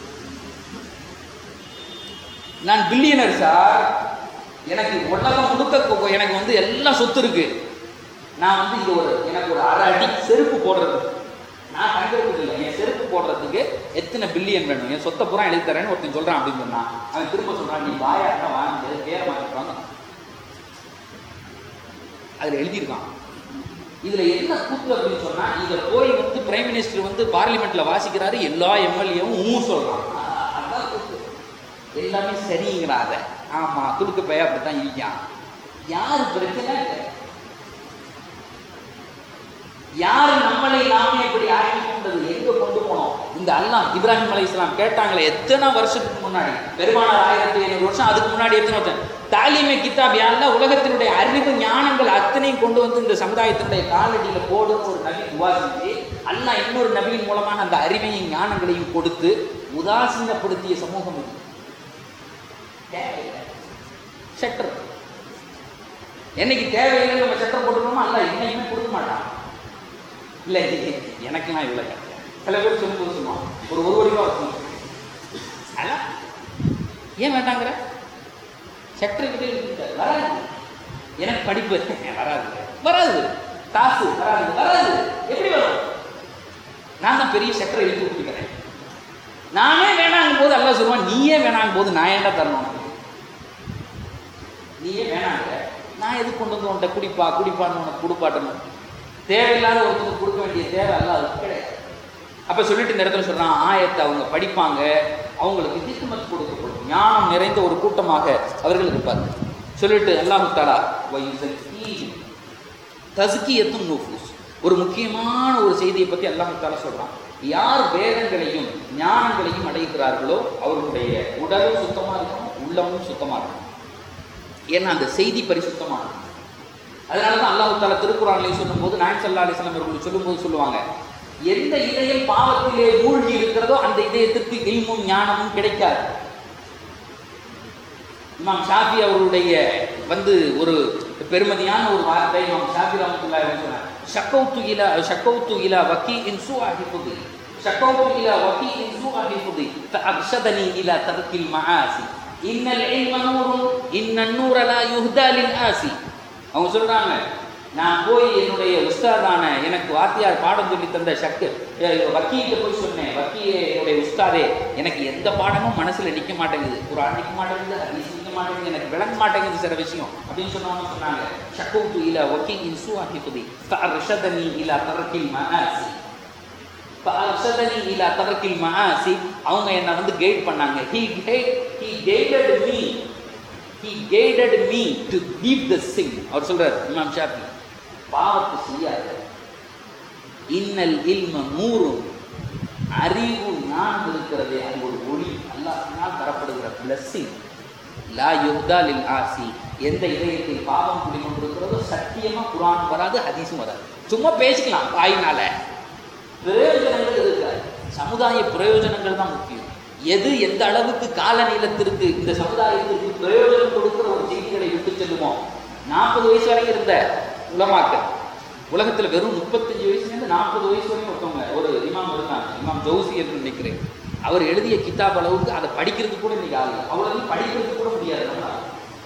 நான் பில்லியனர் சார் எனக்கு உலகம் முழுக்க கொ- எனக்கு வந்து எல்லா சொத்து இருக்கு நான் வந்து இது ஒரு எனக்கு ஒரு அரை அடி செருப்பு போடுறது நான் தங்கிறது இல்லை என் செருப்பு போடுறதுக்கு எத்தனை பில்லியன் வேணும் என் சொத்தை பூரா எழுதி தரேன்னு ஒருத்தன் சொல்றான் அப்படின்னு சொன்னான் அவன் திரும்ப சொல்றான் நீ வாயாட்டம் வாங்க பேர மாட்டிப்பாங்க அதுல எழுதியிருக்கான் இதுல என்ன கூத்து அப்படின்னு சொன்னா இத போய் வந்து பிரைம் மினிஸ்டர் வந்து பார்லிமெண்ட்ல வாசிக்கிறாரு எல்லா எம்எல்ஏவும் ஊ சொல்றான் அ- அதான் கூத்து. எல்லாமே சரிங்கிறாத ஆமா துடுக்கு பைய அப்படித்தான் இருக்கான் யாரு பிரச்சனை இல்லை யாரு நம்மளை நாமே இப்படி ஆக்கி கொண்டது எங்க கொண்டு போனோம் இந்த அல்லாஹ் இப்ராஹிம் அலை இஸ்லாம் கேட்டாங்களே எத்தனை வருஷத்துக்கு முன்னாடி பெருமானார் ஆயிரத்தி ஐநூறு வருஷம் அதுக்கு முன்னாடி எத்தனை வருஷம் தாலிமை கிதாப் யாரெல்லாம் உலகத்தினுடைய அறிவு ஞானங்கள் அத்தனையும் கொண்டு வந்து இந்த சமுதாயத்தினுடைய காலடியில போடுன்னு ஒரு நபி துவா செஞ்சு அல்லாஹ் இன்னொரு நபியின் மூலமான அந்த அறிவையும் ஞானங்களையும் கொடுத்து உதாசீனப்படுத்திய சமூகம் இது தேவையில்லை ஷட்டர் என்னைக்கு தேவையில்லை நம்ம ஷட்டர் போட்டுக்கணுமோ அல்ல என்னைக்குமே கொடுக்க மாட்டான் இல்லை எனக்கெல்லாம் இவ்வளோ சில பேர் சொல்லும்போது சொல்லுவான் ஒரு ஒரு கோடி ரூபா வச்சுக்கணும் அதான் ஏன் வேண்டாங்கிற செக்டர் கிட்டே இருக்காரு வராது எனக்கு படிப்பு வராது வராது காசு வராது வராது எப்படி வரும் நான் தான் பெரிய செக்டரை இழுத்து கொடுத்துக்கிறேன் நானே வேணாங்கும் போது அல்ல சொல்லுவான் நீயே வேணாங்கும் போது நான் ஏன்டா தரணும் உனக்கு? நீயே வேணாங்க நான் எதுக்கு கொண்டு வந்து உன்ட்ட குடிப்பா குடிப்பான்னு உனக்கு கொடுப்பாட்டணும் தேவையில்லாத ஒருத்தருக்கு கொடுக்க வேண்டிய தேவை அல்ல அது கிடையாது அப்போ சொல்லிட்டு இந்த இடத்துல சொல்கிறான் ஆயத்தை அவங்க படிப்பாங்க அவங்களுக்கு ஹிக்மத் கொடுக்கப்படும் ஞானம் நிறைந்த ஒரு கூட்டமாக அவர்கள் இருப்பாங்க சொல்லிட்டு அல்லாஹு தாலா தஸ்கியத்தும் நூஃபூஸ் ஒரு முக்கியமான ஒரு செய்தியை பற்றி அல்லாஹு தாலா சொல்கிறான் யார் வேதங்களையும் ஞானங்களையும் அடைகிறார்களோ அவர்களுடைய உடலும் சுத்தமாக இருக்கணும் உள்ளமும் சுத்தமாக இருக்கணும் ஏன்னா அந்த செய்தி பரிசுத்தமாக இருக்கும் அதனால தான் அல்லாஹு தாலா திருக்குறான்லையும் சொல்லும்போது நாயன் சல்லா அலிஸ்லாம் அவர்கள் சொல்லும்போது சொல்லுவாங்க எந்த இதயம் பாவத்திலே மூழ்கி இருக்கிறதோ அந்த இதயத்திற்கு இல்மும் ஞானமும் கிடைக்காது இமாம் ஷாஃபி அவர்களுடைய வந்து ஒரு பெருமதியான ஒரு வார்த்தை இமாம் ஷாஃபி ரஹமத்துல்லாஹி அலைஹி சொன்னார் ஷக்கௌத்து இலா ஷக்கௌத்து இலா வக்கி இன் சூஆ ஹிஃபுதி ஷக்கௌத்து இலா வக்கி இன் சூஆ ஹிஃபுதி ஃபஅர்ஷதனி இலா தர்க்கில் மஆசி இன்னல் இல்ம நூருன் இன்னன் நூர லா யுஹ்தா லில் ஆசி அவங்க சொல்றாங்க நான் போய் என்னுடைய உஸ்தாதான எனக்கு வாத்தியார் பாடம் சொல்லி தந்த சக்கு வக்கீல்கிட்ட போய் சொன்னேன் வக்கீலே என்னுடைய உஸ்தாதே எனக்கு எந்த பாடமும் மனசுல நிக்க மாட்டேங்குது ஒரு நிக்க மாட்டேங்குது ஹதீஸ் நிக்க மாட்டேங்குது எனக்கு விளங்க மாட்டேங்குது சில விஷயம் அப்படின்னு சொன்னவங்க சொன்னாங்க ஷக்கூத்து இல வக்கீ இன்சு ஆகிபுதி ஃபஅர்ஷதனி இலா தரக்கில் மஆசி ஃபஅர்ஷதனி இலா தரக்கில் மஆசி அவங்க என்ன வந்து கைட் பண்ணாங்க he guide he guided me he guided me to leave the sin அவர் சொல்றார் இமாம் ஷாஃபி பாவத்தை செய்யாத இன்னல் இல்ம நூறும் அறிவு ஞானம் இருக்கிறது அது ஒரு ஒளி அல்லாஹ்வினால் தரப்படுகிற blessing லா யுக்தாலில் ஆசி எந்த இதயத்தில் பாவம் குடிக்கொண்டிருக்கிறதோ சத்தியமா குரான் வராது ஹதீஸும் வராது சும்மா பேசிக்கலாம் வாயினால பிரயோஜனங்கள் இருக்காது சமுதாய பிரயோஜனங்கள் தான் முக்கியம் எது எந்த அளவுக்கு கால நீளத்திற்கு இந்த சமுதாயத்திற்கு பிரயோஜனம் கொடுக்கிற ஒரு செய்திகளை விட்டு செல்லுமோ நாற்பது வயசு வரைக்கும் இருந்த உலமாக்கள் உலகத்தில் வெறும் முப்பத்தஞ்சு வயசுலேருந்து நாற்பது வயசு வரைக்கும் ஒருத்தவங்க ஒரு இமாம் இருந்தாங்க இமாம் ஜவுசி என்று நினைக்கிறேன் அவர் எழுதிய கிதாப் அளவுக்கு அதை படிக்கிறதுக்கு கூட இன்னைக்கு ஆகல அவ்வளவு படிக்கிறதுக்கு கூட முடியாது நம்மளால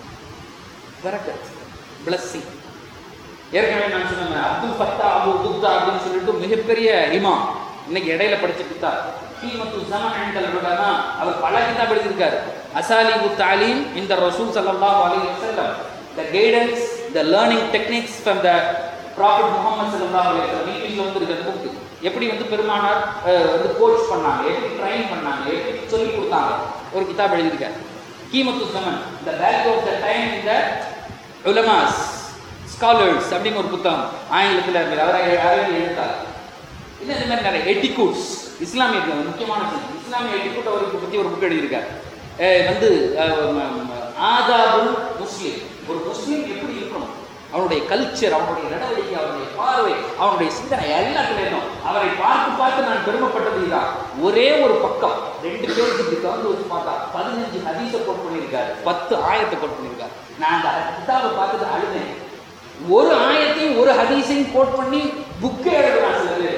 வரக்கத் பிளஸ்ஸிங் ஏற்கனவே நான் சொன்னேன் அப்துல் ஃபத்தா அபு துப்தா அப்படின்னு சொல்லிட்டு மிகப்பெரிய இமாம் இன்னைக்கு இடையில படிச்ச கிதாப் கீமத்து ஜமன் என்கிற உலமா அவர் பல கிதாப் எழுதியிருக்காரு அசாலி உத் தாலீம் இந்த ரசூல் ஸல்லல்லாஹு அலைஹி வஸல்லம் the guidance the learning techniques from the prophet Muhammad ஸல்லல்லாஹு அலைஹி வஸல்லம் இங்கிலீஷ்ல வந்து இருக்கிற புக் எப்படி வந்து பெருமானார் அஹ், வந்து கோச் பண்ணாங்க எப்படி ட்ரைன் பண்ணாங்க எப்படி சொல்லி கொடுத்தாங்க ஒரு கிதாப் எழுதியிருக்காரு கீமத்து ஜமன் the value of the time in the உலமாஸ் ஸ்காலர்ஸ் அப்படின்னு ஒரு புத்தகம் ஆங்கிலத்தில் இருந்தது அவர் யாரும் எழுத்தார் இல்லை இந்த மாதிரி நிறைய எட்டிகூட்ஸ் இஸ்லாமிய முக்கியமான செய்தி இஸ்லாமிய எட்டிகூட் அவருக்கு பற்றி ஒரு புக் எழுதியிருக்கார் அஹ் வந்து அஹ், ம- ம- ஆதாபுல் முஸ்லிம் ஒரு முஸ்லீம் எப்படி இருக்கணும் அவனுடைய கல்ச்சர் அவனுடைய நடவடிக்கை அவனுடைய பார்வை அவனுடைய சிந்தனை எல்லாத்துலேயும் அவரை பார்த்து பார்த்து நான் பெருமைப்பட்டது இதான் ஒரே ஒரு பக்கம் ரெண்டு பேருக்கு இப்படி கலந்து வச்சு பார்த்தா பதினஞ்சு ஹதீஸை கோட் பண்ணியிருக்காரு பத்து ஆயத்தை கோட் பண்ணியிருக்காரு நான் அந்த கிதாபை பார்த்துட்டு அழுதேன் ஒரு ஆயத்தையும் ஒரு ஹதீஸையும் கோட் பண்ணி புக்கே எழுதுறான் சில பேர்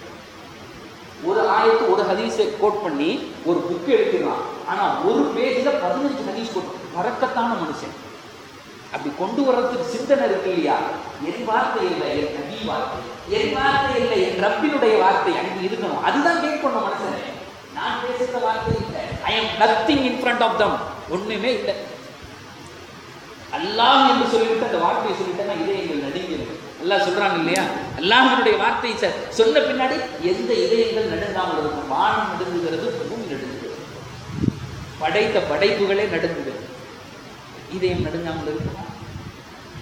ஒரு ஆயத்து ஒரு ஹதீஸை கோட் பண்ணி ஒரு புக் எடுத்துக்கலாம் ஆனா ஒரு பேஜில் பதினஞ்சு ஹதீஸ் கோட் பறக்கத்தான மனுஷன் அப்படி கொண்டு வர்றதுக்கு சிந்தனை இருக்கு இல்லையா என் வார்த்தை இல்லை என் நபி வார்த்தை என் வார்த்தை இல்லை என் ரப்பினுடைய வார்த்தை அங்கே இருக்கணும் அதுதான் கேட்கணும் மனுஷனே நான் பேசுகிற வார்த்தை இல்லை I am nothing in front of them ஒண்ணுமே இல்லை அல்லாஹ் என்று சொல்லிவிட்டு அந்த வார்த்தையை சொல்லிட்டேன்னா இதயங்கள் நடுங்கிடும் அல்லாஹ் சொல்றாங்க இல்லையா அல்லாஹ்வுடைய வார்த்தை சார் சொன்ன பின்னாடி எந்த இதயங்கள் நடுங்காமல் இருக்கும் வானம் நடுங்குகிறது பூமி நடுங்குகிறது படைத்த படைப்புகளே நடுங்குகிறது இதயம் நடுங்காமல் இருக்குமா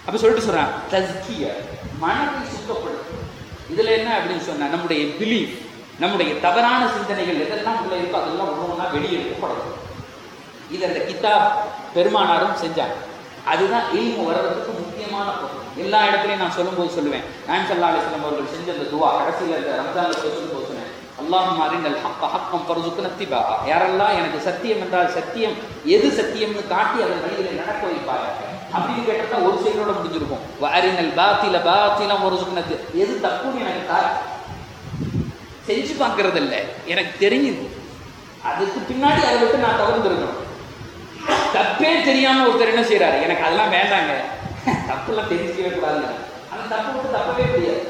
அப்ப சொல்லிட்டு சொல்றான் தஸ்கிய மனதை சுத்தப்படுத்தும் இதுல என்ன அப்படின்னு சொன்னா நம்முடைய பிலீஃப் நம்முடைய தவறான சிந்தனைகள் எதெல்லாம் உள்ள இருக்கோ அதெல்லாம் ஒன்று ஒன்றா வெளியெடுக்கப்படணும் இது அந்த கிதாப் பெருமானாரும் செஞ்சாங்க அதுதான் இல்மு வர்றதுக்கு முக்கியமான பொருள் எல்லா இடத்துலையும் நான் சொல்லும்போது சொல்லுவேன் நான் சல்லா அலிஸ்லாம் அவர்கள் செஞ்ச அந்த துவா கடைசியில் இந்த ரம்ஜான்ல சொல்லும்போது சொன்னேன் அல்லாஹும் அறிந்தல் ஹக்க ஹக்கம் பரதுக்கு நத்திபா யாரெல்லாம் எனக்கு சத்தியம் என்றால் சத்தியம் எது சத்தியம்னு காட்டி அதன் வழியில நடக்க வைப்பாங்க அப்படின்னு கேட்டா ஒரு செயலோட முடிஞ்சிருக்கும் வாரினல் பாத்தில பாத்திலம் ஒரு சுக்குனத்து எது தப்புன்னு எனக்கு காட்டு செஞ்சு பார்க்கறது இல்ல எனக்கு தெரியுது அதுக்கு பின்னாடி அதை விட்டு நான் தவிர்த்துருக்கணும் தப்பே தெரியாம ஒருத்தர் என்ன செய்யறாரு எனக்கு அதெல்லாம் வேண்டாங்க தப்புலாம் தெரிஞ்சுக்கவே கூடாதுங்க அந்த தப்பு விட்டு தப்பவே முடியாது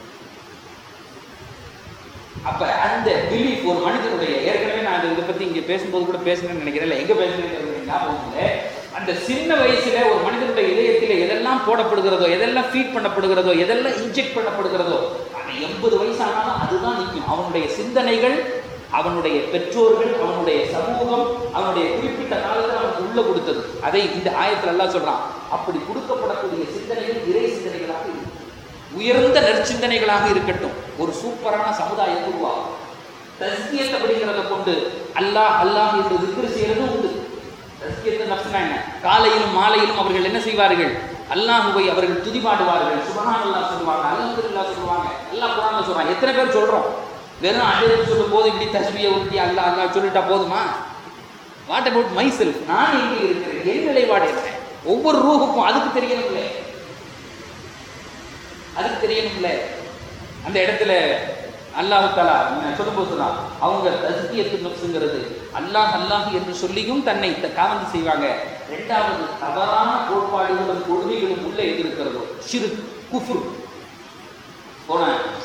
அப்ப அந்த பிலீஃப் ஒரு மனிதனுடைய ஏற்கனவே நான் இதை பத்தி இங்க பேசும்போது கூட பேசணும்னு நினைக்கிறேன் எங்க பேசுறேன் ஞாபகம் இல்லை அந்த சின்ன வயசுல ஒரு மனிதனுடைய இதயத்தில் எதெல்லாம் போடப்படுகிறதோ எதெல்லாம் ஃபீட் பண்ணப்படுகிறதோ எதெல்லாம் இன்ஜெக்ட் பண்ணப்படுகிறதோ அந்த எண்பது வயசானாலும் அதுதான் நிற்கும் அவனுடைய சிந்தனைகள் அவனுடைய பெற்றோர்கள் அவனுடைய சமூகம் அவனுடைய குறிப்பிட்ட காலத்தில் அவனுக்கு உள்ள கொடுத்தது அதை இந்த ஆயத்துல எல்லாம் சொல்றான் அப்படி கொடுக்கப்படக்கூடிய சிந்தனைகள் இறை சிந்தனைகளாக இருக்கும் உயர்ந்த நற்சிந்தனைகளாக இருக்கட்டும் ஒரு சூப்பரான சமுதாயம் உருவாகும் தஸ்கியத் அப்படிங்கிறத கொண்டு அல்லாஹ் அல்லாஹ் என்று திக்ரு செய்யறதும் உண்டு தஸ்கியத்து நப்சுனா என்ன காலையிலும் மாலையிலும் அவர்கள் என்ன செய்வார்கள் அல்லாஹுவை அவர்கள் துதிபாடுவார்கள் சுபஹான் அல்லாஹ் சொல்லுவாங்க அல்ஹம்துலில்லாஹ் சொல்லுவாங்க எல்லாம் குரான்ல சொல்றாங்க எத்தனை பேர் சொல்றோம் வெறும் அஜய் சொல்லும் போது இப்படி தஸ்மியை உருட்டி அல்லாஹ் அல்லாஹ் சொல்லிட்டா போதுமா வாட் அபவுட் மை செல்ஃப் நான் எங்கே இருக்கிறேன் என் நிலைப்பாடு என்ன ஒவ்வொரு ரூஹுக்கும் அதுக்கு தெரியணும்ல அதுக்கு தெரியணும்ல அந்த இடத்துல அல்லாஹு தலா சொல்லும்போது சொன்னான் அவங்க தஸ்கியத்து நப்சுங்கிறது அல்லாஹ் அல்லாஹ் என்று சொல்லியும் தன்னை த- காவந்து செய்வாங்க ரெண்டாவது தவறான கோட்பாடுகளும் கொள்கைகளும் உள்ள எது இருக்கிறதோ சிறு குஃபுர் போன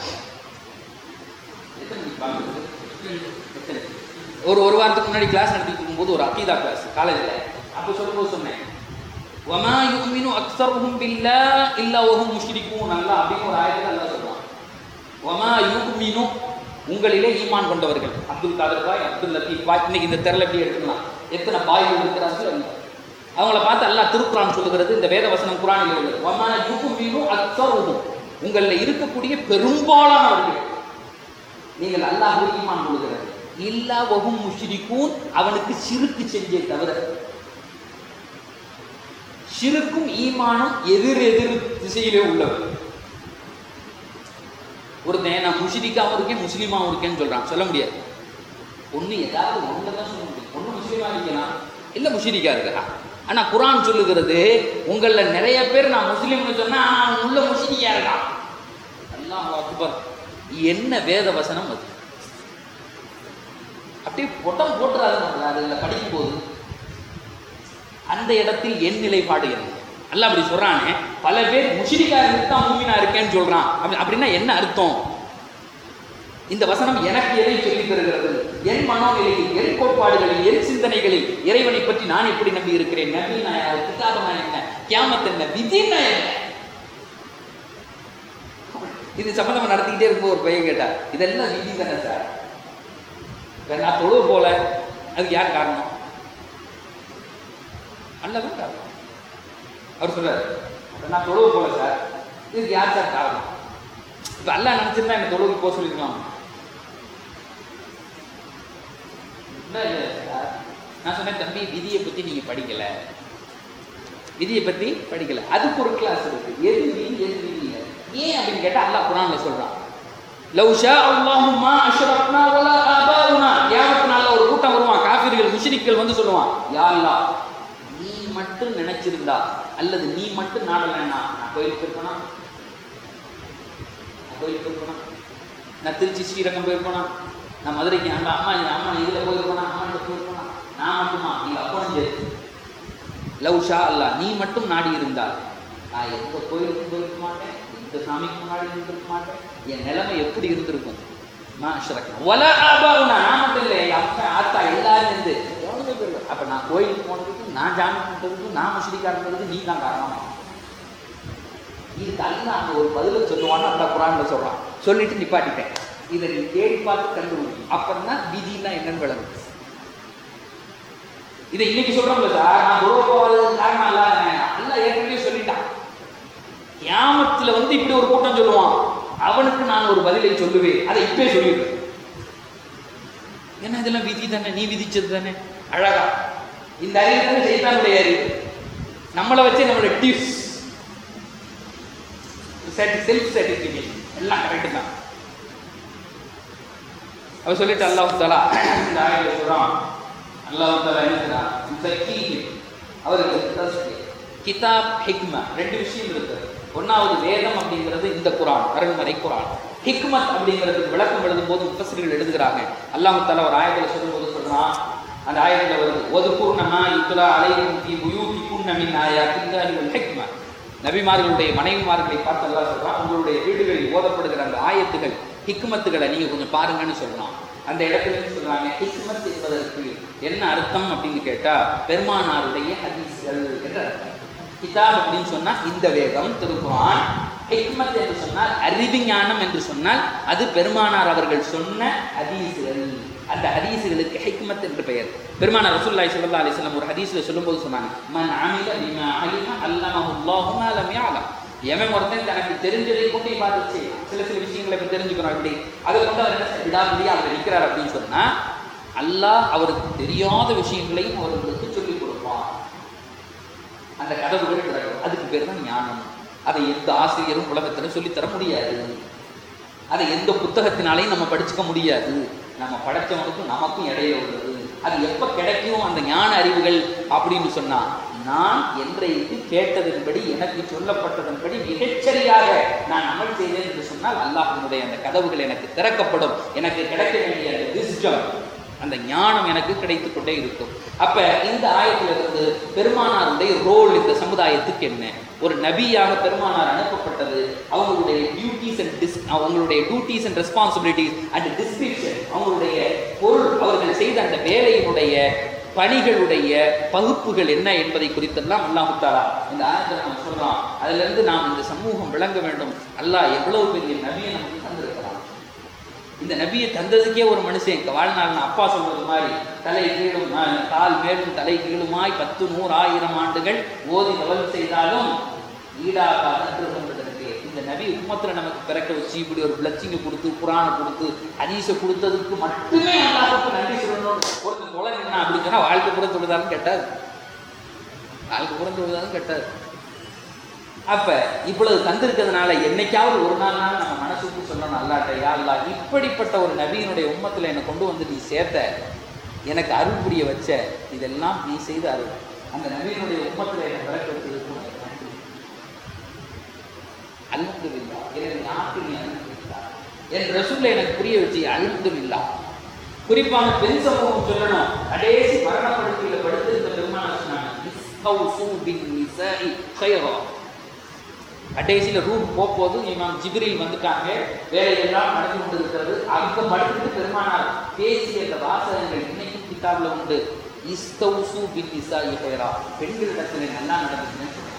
எத்தனை மணிக்கு வாங்குறது? எத்தனை? ஒரு ஒரு வாரத்துக்கு முன்னாடி கிளாஸ் நடத்திட்டு இருக்கும்போது ஒரு அக்கீதா கிளாஸ் காலேஜில் அப்போ சொல்லும்போது சொன்னேன் வமா யுமினு அக்ஸருஹும் பில்லா இல்லா வஹும் முஷ்ரிகூன் அல்லாஹ் அப்படின்னு ஒரு ஆயத்தில் அல்லாஹ் சொல்றான் வமா யுமினு உங்களிலே ஈமான் கொண்டவர்கள் அப்துல் காதர் பாய் அப்துல் லத்தீப் பாய் இன்னைக்கு இந்த தெருல எப்படி எடுத்துக்கலாம் எத்தனை பாய்கள் இருக்கிறார்கள் அல்ல அவங்கள பார்த்து அல்லாஹ் திருக்குறான் சொல்லுகிறது இந்த வேத வசனம் குரானில் உள்ளது வமா யுமினு அக்ஸருஹும் உங்களில் இருக்கக்கூடிய பெரும்பாலானவர்கள் நீங்கள் அல்லாஹ் ஈமான் கொள்கிறது இல்லா வஹும் முஷ்ரிகூன் அவனுக்கு சிறுக்கு செஞ்சே தவிர ஷிருக்கும் ஈமானும் எதிர் எதிர் திசையிலே உள்ளவர் ஒருத்தன் நான் முஷிரிக்காவும் இருக்கேன் முஸ்லீமாவும் இருக்கேன்னு சொல்றான் சொல்ல முடியாது ஒண்ணு ஏதாவது ஒன்று தான் சொல்ல முடியும் ஒண்ணு முஸ்லீமா இருக்கலாம் இல்ல முஷிரிக்கா இருக்கலாம் ஆனா குரான் சொல்லுகிறது உங்கள நிறைய பேர் நான் முஸ்லீம்னு சொன்னா ஆனா அவன் உள்ள முஷிரிக்கா இருக்கான் அல்லாஹ் அக்பர் என்ன வேத வசனம் அது அப்படியே பொட்டம் போட்டுறாரு நம்மள அதில் படிக்கும்போது அந்த இடத்தில் என் நிலைப்பாடு என்ன அல்ல அப்படி சொல்றானே பல பேர் முஷிரிக்கா இருந்து தான் மூமினா இருக்கேன்னு சொல்றான் அப்படி அப்படின்னா என்ன அர்த்தம் இந்த வசனம் எனக்கு எதை சொல்லித் தருகிறது என் மனோநிலையில் என் கோட்பாடுகளில் என் சிந்தனைகளில் இறைவனை பற்றி நான் எப்படி நம்பி இருக்கிறேன் நபீனா யார் கிதாபனா என்ன கியாமத் என்ன விதினா என்ன இது சம்பந்தமா நடத்திக்கிட்டே இருக்கும்போது ஒரு பையன் கேட்டார் இதெல்லாம் விதி தானே சார் இப்ப நான் தொழுவு போல அதுக்கு யார் காரணம் அல்லதான் காரணம் அவர் சொல்றாரு "அப்ப நான் தொழுவு போல சார் இதுக்கு யார் சார் காரணம் இப்ப அல்லா நினைச்சிருந்தா என்ன தொழுவுக்கு போக சொல்லிருக்கலாம் இல்ல, இல்ல சார். நான் சொன்னேன் தம்பி விதியை பத்தி நீங்க படிக்கல விதியை பத்தி படிக்கல அதுக்கு ஒரு கிளாஸ் இருக்கு எது விதி எது விதி இல்லை ஏன் அப்படின்னு கேட்டா அல்லாஹ் குரான்ல சொல்றான் லவ் ஷா அல்லாஹு மா அஷ்ரக்னா வலா ஆபாவுனா கியாமத் நாள்ல ஒரு கூட்டம் வருவான் காஃபிர்கள் முஷ்ரிக்கள் வந்து சொல்லுவான் யா அல்லாஹ் நீ மட்டும் நினைச்சிருந்தா அல்லது நீ மட்டும் நாடலன்னா நான் கோயிலுக்கு போயிருப்பேனா நான் கோயிலுக்கு போயிருப்பேனா நான் திருச்சி ஸ்ரீரங்கம் போயிருப்பேனா நான் மதுரைக்கு அந்த அம்மா அம்மா இதில் போயிருப்பேனா அம்மா இதில் போயிருப்பேனா நான் மட்டுமா நீங்க அப்பனும் சரி லவ் ஷா அல்லாஹ் நீ மட்டும் நாடி இருந்தால் நான் எந்த கோயிலுக்கும் போயிருக்க மாட்டேன் எந்த சாமிக்கு முன்னாடி இருந்திருக்க மாட்டேன் என் நிலைமை எப்படி இருந்திருக்கும் நான் அஷ்ரக்னா வல ஆபாவுனா நான் மட்டும் இல்லை என் அப்பா ஆத்தா எல்லாரும் இருந்து எவ்வளவு பேர் இல்லை. அப்ப நான் கோயிலுக்கு போனதுக்கு நான் ஜாமி பண்ணுறதுக்கு நான் முஸ்லிக்கா இருந்ததுக்கு நீ தான் காரணம் இதுக்கு அல்ல அந்த ஒரு பதில சொல்லுவான்னு அந்த குரான்ல சொல்றான் சொல்லிட்டு நிப்பாட்டிட்டேன் இதை நீ தேடி பார்த்து கண்டுபிடி அப்புறம் தான் விதினா என்னன்னு விளங்கும் இதை இன்னைக்கு சொல்றோம்ல சார் நான் துரோக போகாதது காரணம் அல்ல அல்ல ஏற்கனவே சொல்லிட்டான் கியாமத்துல வந்து இப்படி ஒரு கூட்டம் சொல்லுவான் அவனுக்கு நான் ஒரு பதிலை சொல்லுவேன் அதை இப்பவே சொல்லிடுறேன் ஏன்னா இதெல்லாம் விதி தானே நீ விதிச்சது தானே அழகா இந்த அறிவு தானே செய்தானுடைய அறிவு நம்மளை வச்சே நம்மளோட டிப்ஸ் செல்ஃப் சாட்டிஸ்ஃபிகேஷன் எல்லாம் கரெக்டு தான் அவர் சொல்லிட்டு அல்லாஹ் தாலா இந்த ஆயில சொல்றான் அல்லாஹ் தாலா என்ன சொல்றான் "யுஸக்கீஹிம்." அவருக்கு தஸ்கீர். கிதாப் ஹிக்மா ரெண்டு விஷயம் இருக்கு ஒன்னாவது வேதம் அப்படிங்கிறது இந்த குரான் அரண்மனை குரான் ஹிக்மத் அப்படிங்கிறதுக்கு விளக்கம் எழுதும் போது முப்பசிரிகள் எழுதுகிறாங்க அல்லாஹ் தாலா ஒரு ஆயத்தில் சொல்லும்போது சொல்றான் அந்த ஆயத்தில் வருது ஒதுக்கூர்ணமா இத்துலா அலையும் தீ உயூத்தி குன்னமின் ஆயா கிந்தாரிகள் ஹிக்மா நபிமார்களுடைய மனைவிமார்களை பார்த்து அல்லாஹ் சொல்றான் உங்களுடைய வீடுகளில் ஓதப்படுகிற அந்த ஆயத்துகள் ஹிக்மத்துகளை நீங்க கொஞ்சம் பாருங்கன்னு சொல்றான் அந்த இடத்துல என்ன சொல்றாங்க ஹிக்மத் என்பதற்கு என்ன அர்த்தம் அப்படின்னு கேட்டா பெருமானாருடைய ஹதீஸ்கள் என்ற அர்த்தம் கிதாப் அப்படின்னு சொன்னா இந்த வேதம் திருக்குரான் ஹிக்மத் என்று சொன்னால் அறிவிஞானம் என்று சொன்னால் அது பெருமானார் அவர்கள் சொன்ன ஹதீஸ்கள் அந்த ஹதீஸ்களுக்கு ஹிக்மத் என்று பெயர் பெருமானார் ரசூலுல்லாஹி ஸல்லல்லாஹு அலைஹி வஸல்லம் ஒரு ஹதீஸ்ல சொல்லும்போது சொன்னாங்க மன் அமில பிமா அலிம அல்லமஹு அல்லாஹு மா லம் யஅலம் எவன் ஒருத்தன் தனக்கு தெரிஞ்சதை கூட்டி பார்த்துச்சு சில சில விஷயங்களை இப்ப தெரிஞ்சுக்கணும் அப்படி அதை கொண்டு அவர் என்ன விடாமடியா அவர் நிற்கிறார் அப்படின்னு சொன்னா அல்லாஹ் அவருக்கு தெரியாத விஷயங்களையும் அவர்களுக்கு சொல்லிக் கொடுப்பான் அந்த கதவுகள் திறக்கும் அதுக்கு பேர் தான் ஞானம் அதை எந்த ஆசிரியரும் உலகத்துல சொல்லித்தர முடியாது அதை எந்த புத்தகத்தினாலையும் நம்ம படிச்சுக்க முடியாது நம்ம படைச்சவனுக்கும் நமக்கும் இடையில உள்ளது அது எப்ப கிடைக்கும் அந்த ஞான அறிவுகள் அப்படின்னு சொன்னா நான் என்றைக்கு கேட்டதன்படி எனக்கு சொல்லப்பட்டதன்படி மிகச்சரியாக நான் அமல் செய்தேன் என்று சொன்னால் அல்லாஹினுடைய அந்த கதவுகள் எனக்கு திறக்கப்படும் எனக்கு கிடைக்க வேண்டிய அந்த விஸ்டம் அந்த ஞானம் எனக்கு கிடைத்து கொண்டே இருக்கும் அப்ப இந்த ஆயத்திலிருந்து பெருமானாருடைய ரோல் இந்த சமுதாயத்துக்கு என்ன ஒரு நபியாக பெருமானார் அனுப்பப்பட்டது அவங்களுடைய டியூட்டிஸ் அண்ட் டிஸ் அவங்களுடைய duties and responsibilities and description அவங்களுடைய பொருள் அவர்கள் செய்த அந்த வேலையினுடைய பணிகளுடைய பகுப்புகள் என்ன என்பதை குறித்தெல்லாம் அல்லாஹ் தாலா இந்த ஆயத்தில் நம்ம சொல்றோம் அதுல இருந்து நாம் இந்த சமூகம் விளங்க வேண்டும் அல்லாஹ் எவ்வளவு பெரிய நபியை நமக்கு தந்திருக்கிறான் இந்த நபியை தந்ததுக்கே ஒரு மனுஷன் எங்க வாழ்நாள் அப்பா சொல்றது மாதிரி தலை கீழும் ஆஹ், கால் மேலும் தலை கீழுமாய் பத்து நூறு ஆயிரம் ஆண்டுகள் ஓதி நவல் செய்தாலும் ஈடாகாத திருமணத்திற்கு இந்த நபி உம்மத்துல நமக்கு பிறக்க வச்சு இப்படி ஒரு பிளச்சிங்க கொடுத்து குரானை கொடுத்து ஹதீஸை கொடுத்ததுக்கு மட்டுமே அல்லாஹ்வுக்கு நன்றி சொல்லணும் ஒருத்தன் தொலை நின்னா அப்படின்னு சொன்னா வாழ்க்கை பூரா தொழுதாலும் கெட்டாது வாழ்க்கை பூரா தொழுதாலும் கெட்டாது அப்ப இவ்வளவு தந்திருக்கிறதுனால என்னைக்காவது ஒரு நாள் நாள் நம்ம மனசுக்கு சொல்லணும் அல்லாட்ட யா அல்லாஹ் இப்படிப்பட்ட ஒரு நபியினுடைய உம்மத்துல என்னை கொண்டு வந்து நீ சேர்த்த எனக்கு அருள் புரிய வச்ச இதெல்லாம் நீ செய்த அருள் அந்த நபியினுடைய உம்மத்துல என்னை பிறக்க வச்சதுக்கு உனக்கு நன்றி. அல்ஹம்துலில்லாஹ் எனது நாட்டு நீ அனுப்பிவிட்டார் என் ரசூலை எனக்கு புரிய வச்சு அல்ஹம்துலில்லாஹ் குறிப்பாக பெண் சமூகம் சொல்லணும் கடைசி மரணப்படுக்கையில் படுத்து இந்த பெருமான சொன்னாங்க இஸ்ஹௌசு பின் நிசாஇ கைரா கடைசியில் ரூம் போகும்போது இமாம் ஜிப்ரில் வந்துட்டாங்க வேலையெல்லாம் நடந்து கொண்டு இருக்கிறது அங்க படுத்துட்டு பெருமானார் பேசிய அந்த வாசகங்கள் இன்னைக்கும் கிதாபில் உண்டு இஸ்தௌசு பின் நிசாஇ கைரா பெண்களிடத்தில் நல்லா நடந்துச்சுன்னு சொன்னாங்க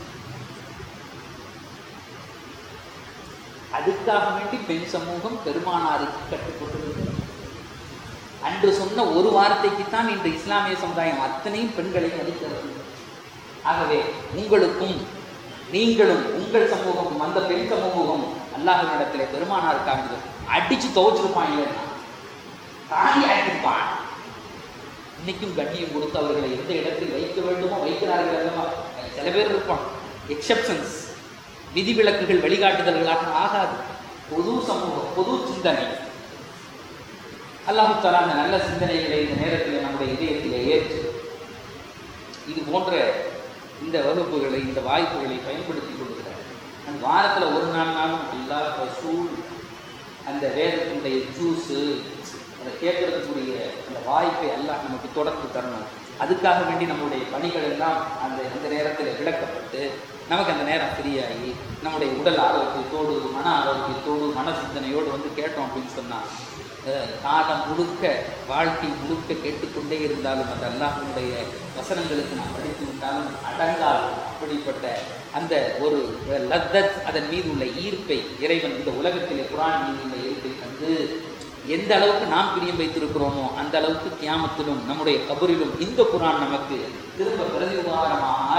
அதுக்காக வேண்டி பெண் சமூகம் பெருமானாருக்கு கட்டுப்பட்டு அன்று சொன்ன ஒரு வார்த்தைக்கு தான் இன்று இஸ்லாமிய சமுதாயம் அத்தனையும் பெண்களையும் அளிக்கிறது ஆகவே உங்களுக்கும் நீங்களும் உங்கள் சமூகமும் அந்த பெண் சமூகம் அல்லாஹ்விடத்தில் பெருமானாருக்காக அடிச்சு துவச்சிருப்பான் இல்லைன்னா தாண்டி ஆக்கிருப்பான் இன்னைக்கும் கண்ணியம் கொடுத்து அவர்களை எந்த இடத்தில் வைக்க வேண்டுமோ வைக்கிறார்கள் அல்லவா சில பேர் இருப்பான் எக்ஸப்ஷன்ஸ் விதிவிலக்குகள் வழிகாட்டுதல்களாக ஆகாது பொது சமூகம் பொது சிந்தனை அல்லாஹு தஆலா அந்த நல்ல சிந்தனைகளை இந்த நேரத்தில் நம்முடைய இதயத்திலே ஏற்று இது போன்ற இந்த வகுப்புகளை இந்த வாய்ப்புகளை பயன்படுத்தி கொள்கிறார் அந்த வாரத்தில் ஒரு நாள் நாளும் எல்லா ரசூல் அந்த வேதத்தினுடைய ஜூஸு அதை கேட்கறதுக்குரிய அந்த வாய்ப்பை எல்லாம் நமக்கு தொடர்ந்து தரணும் அதுக்காக வேண்டி நம்முடைய பணிகள் எல்லாம் அந்த அந்த நேரத்தில் விளக்கப்பட்டு நமக்கு அந்த நேரம் ஃப்ரீயாகி நம்முடைய உடல் ஆரோக்கியத்தோடு மன ஆரோக்கியத்தோடு மன சிந்தனையோடு வந்து கேட்டோம் அப்படின்னு சொன்னால் அஹ், காலம் முழுக்க வாழ்க்கை முழுக்க கேட்டுக்கொண்டே இருந்தாலும் அந்த அல்லாஹ்வினுடைய வசனங்களுக்கு நாம் படித்து விட்டாலும் அடங்காது அப்படிப்பட்ட அந்த ஒரு லத்தத் அதன் மீது உள்ள ஈர்ப்பை இறைவன் இந்த உலகத்திலே குரான் மீது உள்ள ஈர்ப்பை தந்து எந்த அளவுக்கு நாம் பிரியம் வைத்திருக்கிறோமோ அந்த அளவுக்கு கியாமத்திலும் நம்முடைய கபரிலும் இந்த குரான் நமக்கு திரும்ப பிரதி உதாரணமாக ஆகி இது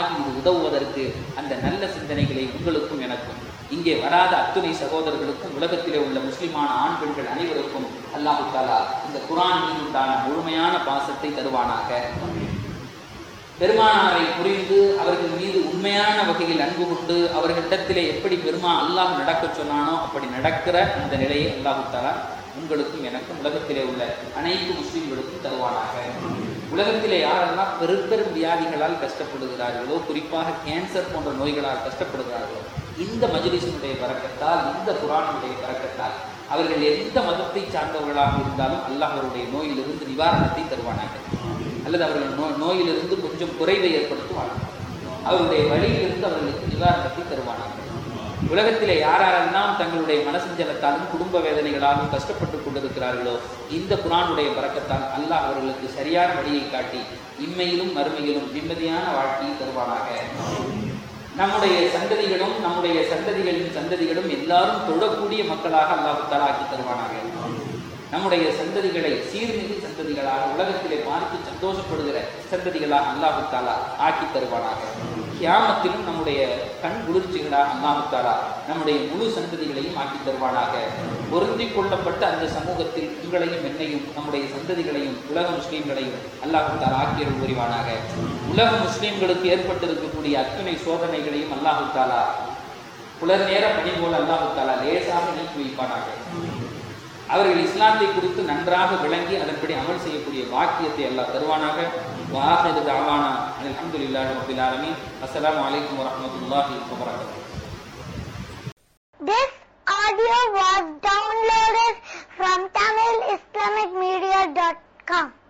உதவுவதற்கு அந்த நல்ல சிந்தனைகளை உங்களுக்கும் எனக்கும் இங்கே வராத அத்துணை சகோதரர்களுக்கும் உலகத்திலே உள்ள முஸ்லிமான ஆண் பெண்கள் அனைவருக்கும் அல்லாஹு தாலா இந்த குரான் மீது உண்டான முழுமையான பாசத்தை தருவானாக பெருமானாரை புரிந்து அவர்கள் மீது உண்மையான வகையில் அன்பு கொண்டு அவர்களிடத்திலே எப்படி பெருமா அல்லாஹ் நடக்கச் சொன்னானோ அப்படி நடக்கிற அந்த நிலையை அல்லாஹு தாலா உங்களுக்கும் எனக்கும் உலகத்திலே உள்ள அனைத்து முஸ்லிம்களுக்கும் தருவானாக உலகத்திலே யாரெல்லாம் பெரு பெரும் வியாதிகளால் கஷ்டப்படுகிறார்களோ குறிப்பாக கேன்சர் போன்ற நோய்களால் கஷ்டப்படுகிறார்களோ இந்த மஜ்லிஸினுடைய பறக்கத்தால் இந்த குரானுடைய பறக்கத்தால் அவர்கள் எந்த மதத்தை சார்ந்தவர்களாக இருந்தாலும் அல்லாஹ் அவருடைய நோயிலிருந்து நிவாரணத்தை தருவானாக அல்லது அவர்கள் நோ நோயிலிருந்து கொஞ்சம் குறைவை ஏற்படுத்துவார்கள் அவருடைய வழியிலிருந்து அவர்களுக்கு நிவாரணத்தை தருவானாக உலகத்திலே யாரெல்லாம் தங்களுடைய மனசஞ்சலத்தாலும் குடும்ப வேதனைகளாலும் கஷ்டப்பட்டு கொண்டிருக்கிறார்களோ இந்த குரானுடைய பறக்கத்தால் அல்லாஹ் அவர்களுக்கு சரியான வழியை காட்டி இம்மையிலும் மறுமையிலும் நிம்மதியான வாழ்க்கையை தருவானாக நம்முடைய சந்ததிகளும் நம்முடைய சந்ததிகளின் சந்ததிகளும் எல்லாரும் தொழக்கூடிய மக்களாக அல்லாஹ் தாலா ஆக்கி தருவானாக நம்முடைய சந்ததிகளை சீர்மிகு சந்ததிகளாக உலகத்திலே பார்த்து சந்தோஷப்படுகிற சந்ததிகளாக அல்லாஹு தாலா ஆக்கி தருவானாக கியாமத்திலும் நம்முடைய கண் குளிர்ச்சிகளாக அல்லாஹு தாலா நம்முடைய முழு சந்ததிகளையும் ஆக்கி தருவானாக பொருந்திக் கொள்ளப்பட்ட அந்த சமூகத்தில் உங்களையும் என்னையும் நம்முடைய சந்ததிகளையும் உலக முஸ்லீம்களையும் அல்லாஹு தாலா ஆக்கியருள் புரிவானாக உலக முஸ்லீம்களுக்கு ஏற்பட்டிருக்கக்கூடிய அத்தனை சோதனைகளையும் அல்லாஹு தாலா புலர் நேர பணி போல அல்லாஹு தாலா லேசாக நீக்கி வைப்பானாக அவர்கள் இஸ்லாத்தை குறித்து நன்றாக விளங்கி அதன்படி அமல் செய்யக்கூடிய பாக்கியத்தை அல்லாஹ் தருவானாக வாஹிது தாவானா அல்ஹம்துலில்லாஹி ரப்பில் ஆலமீன் அஸ்ஸலாமு அலைக்கும் வரஹ்மத்துல்லாஹி வபரகாத்துஹு This audio was downloaded from TamilIslamicMedia.com.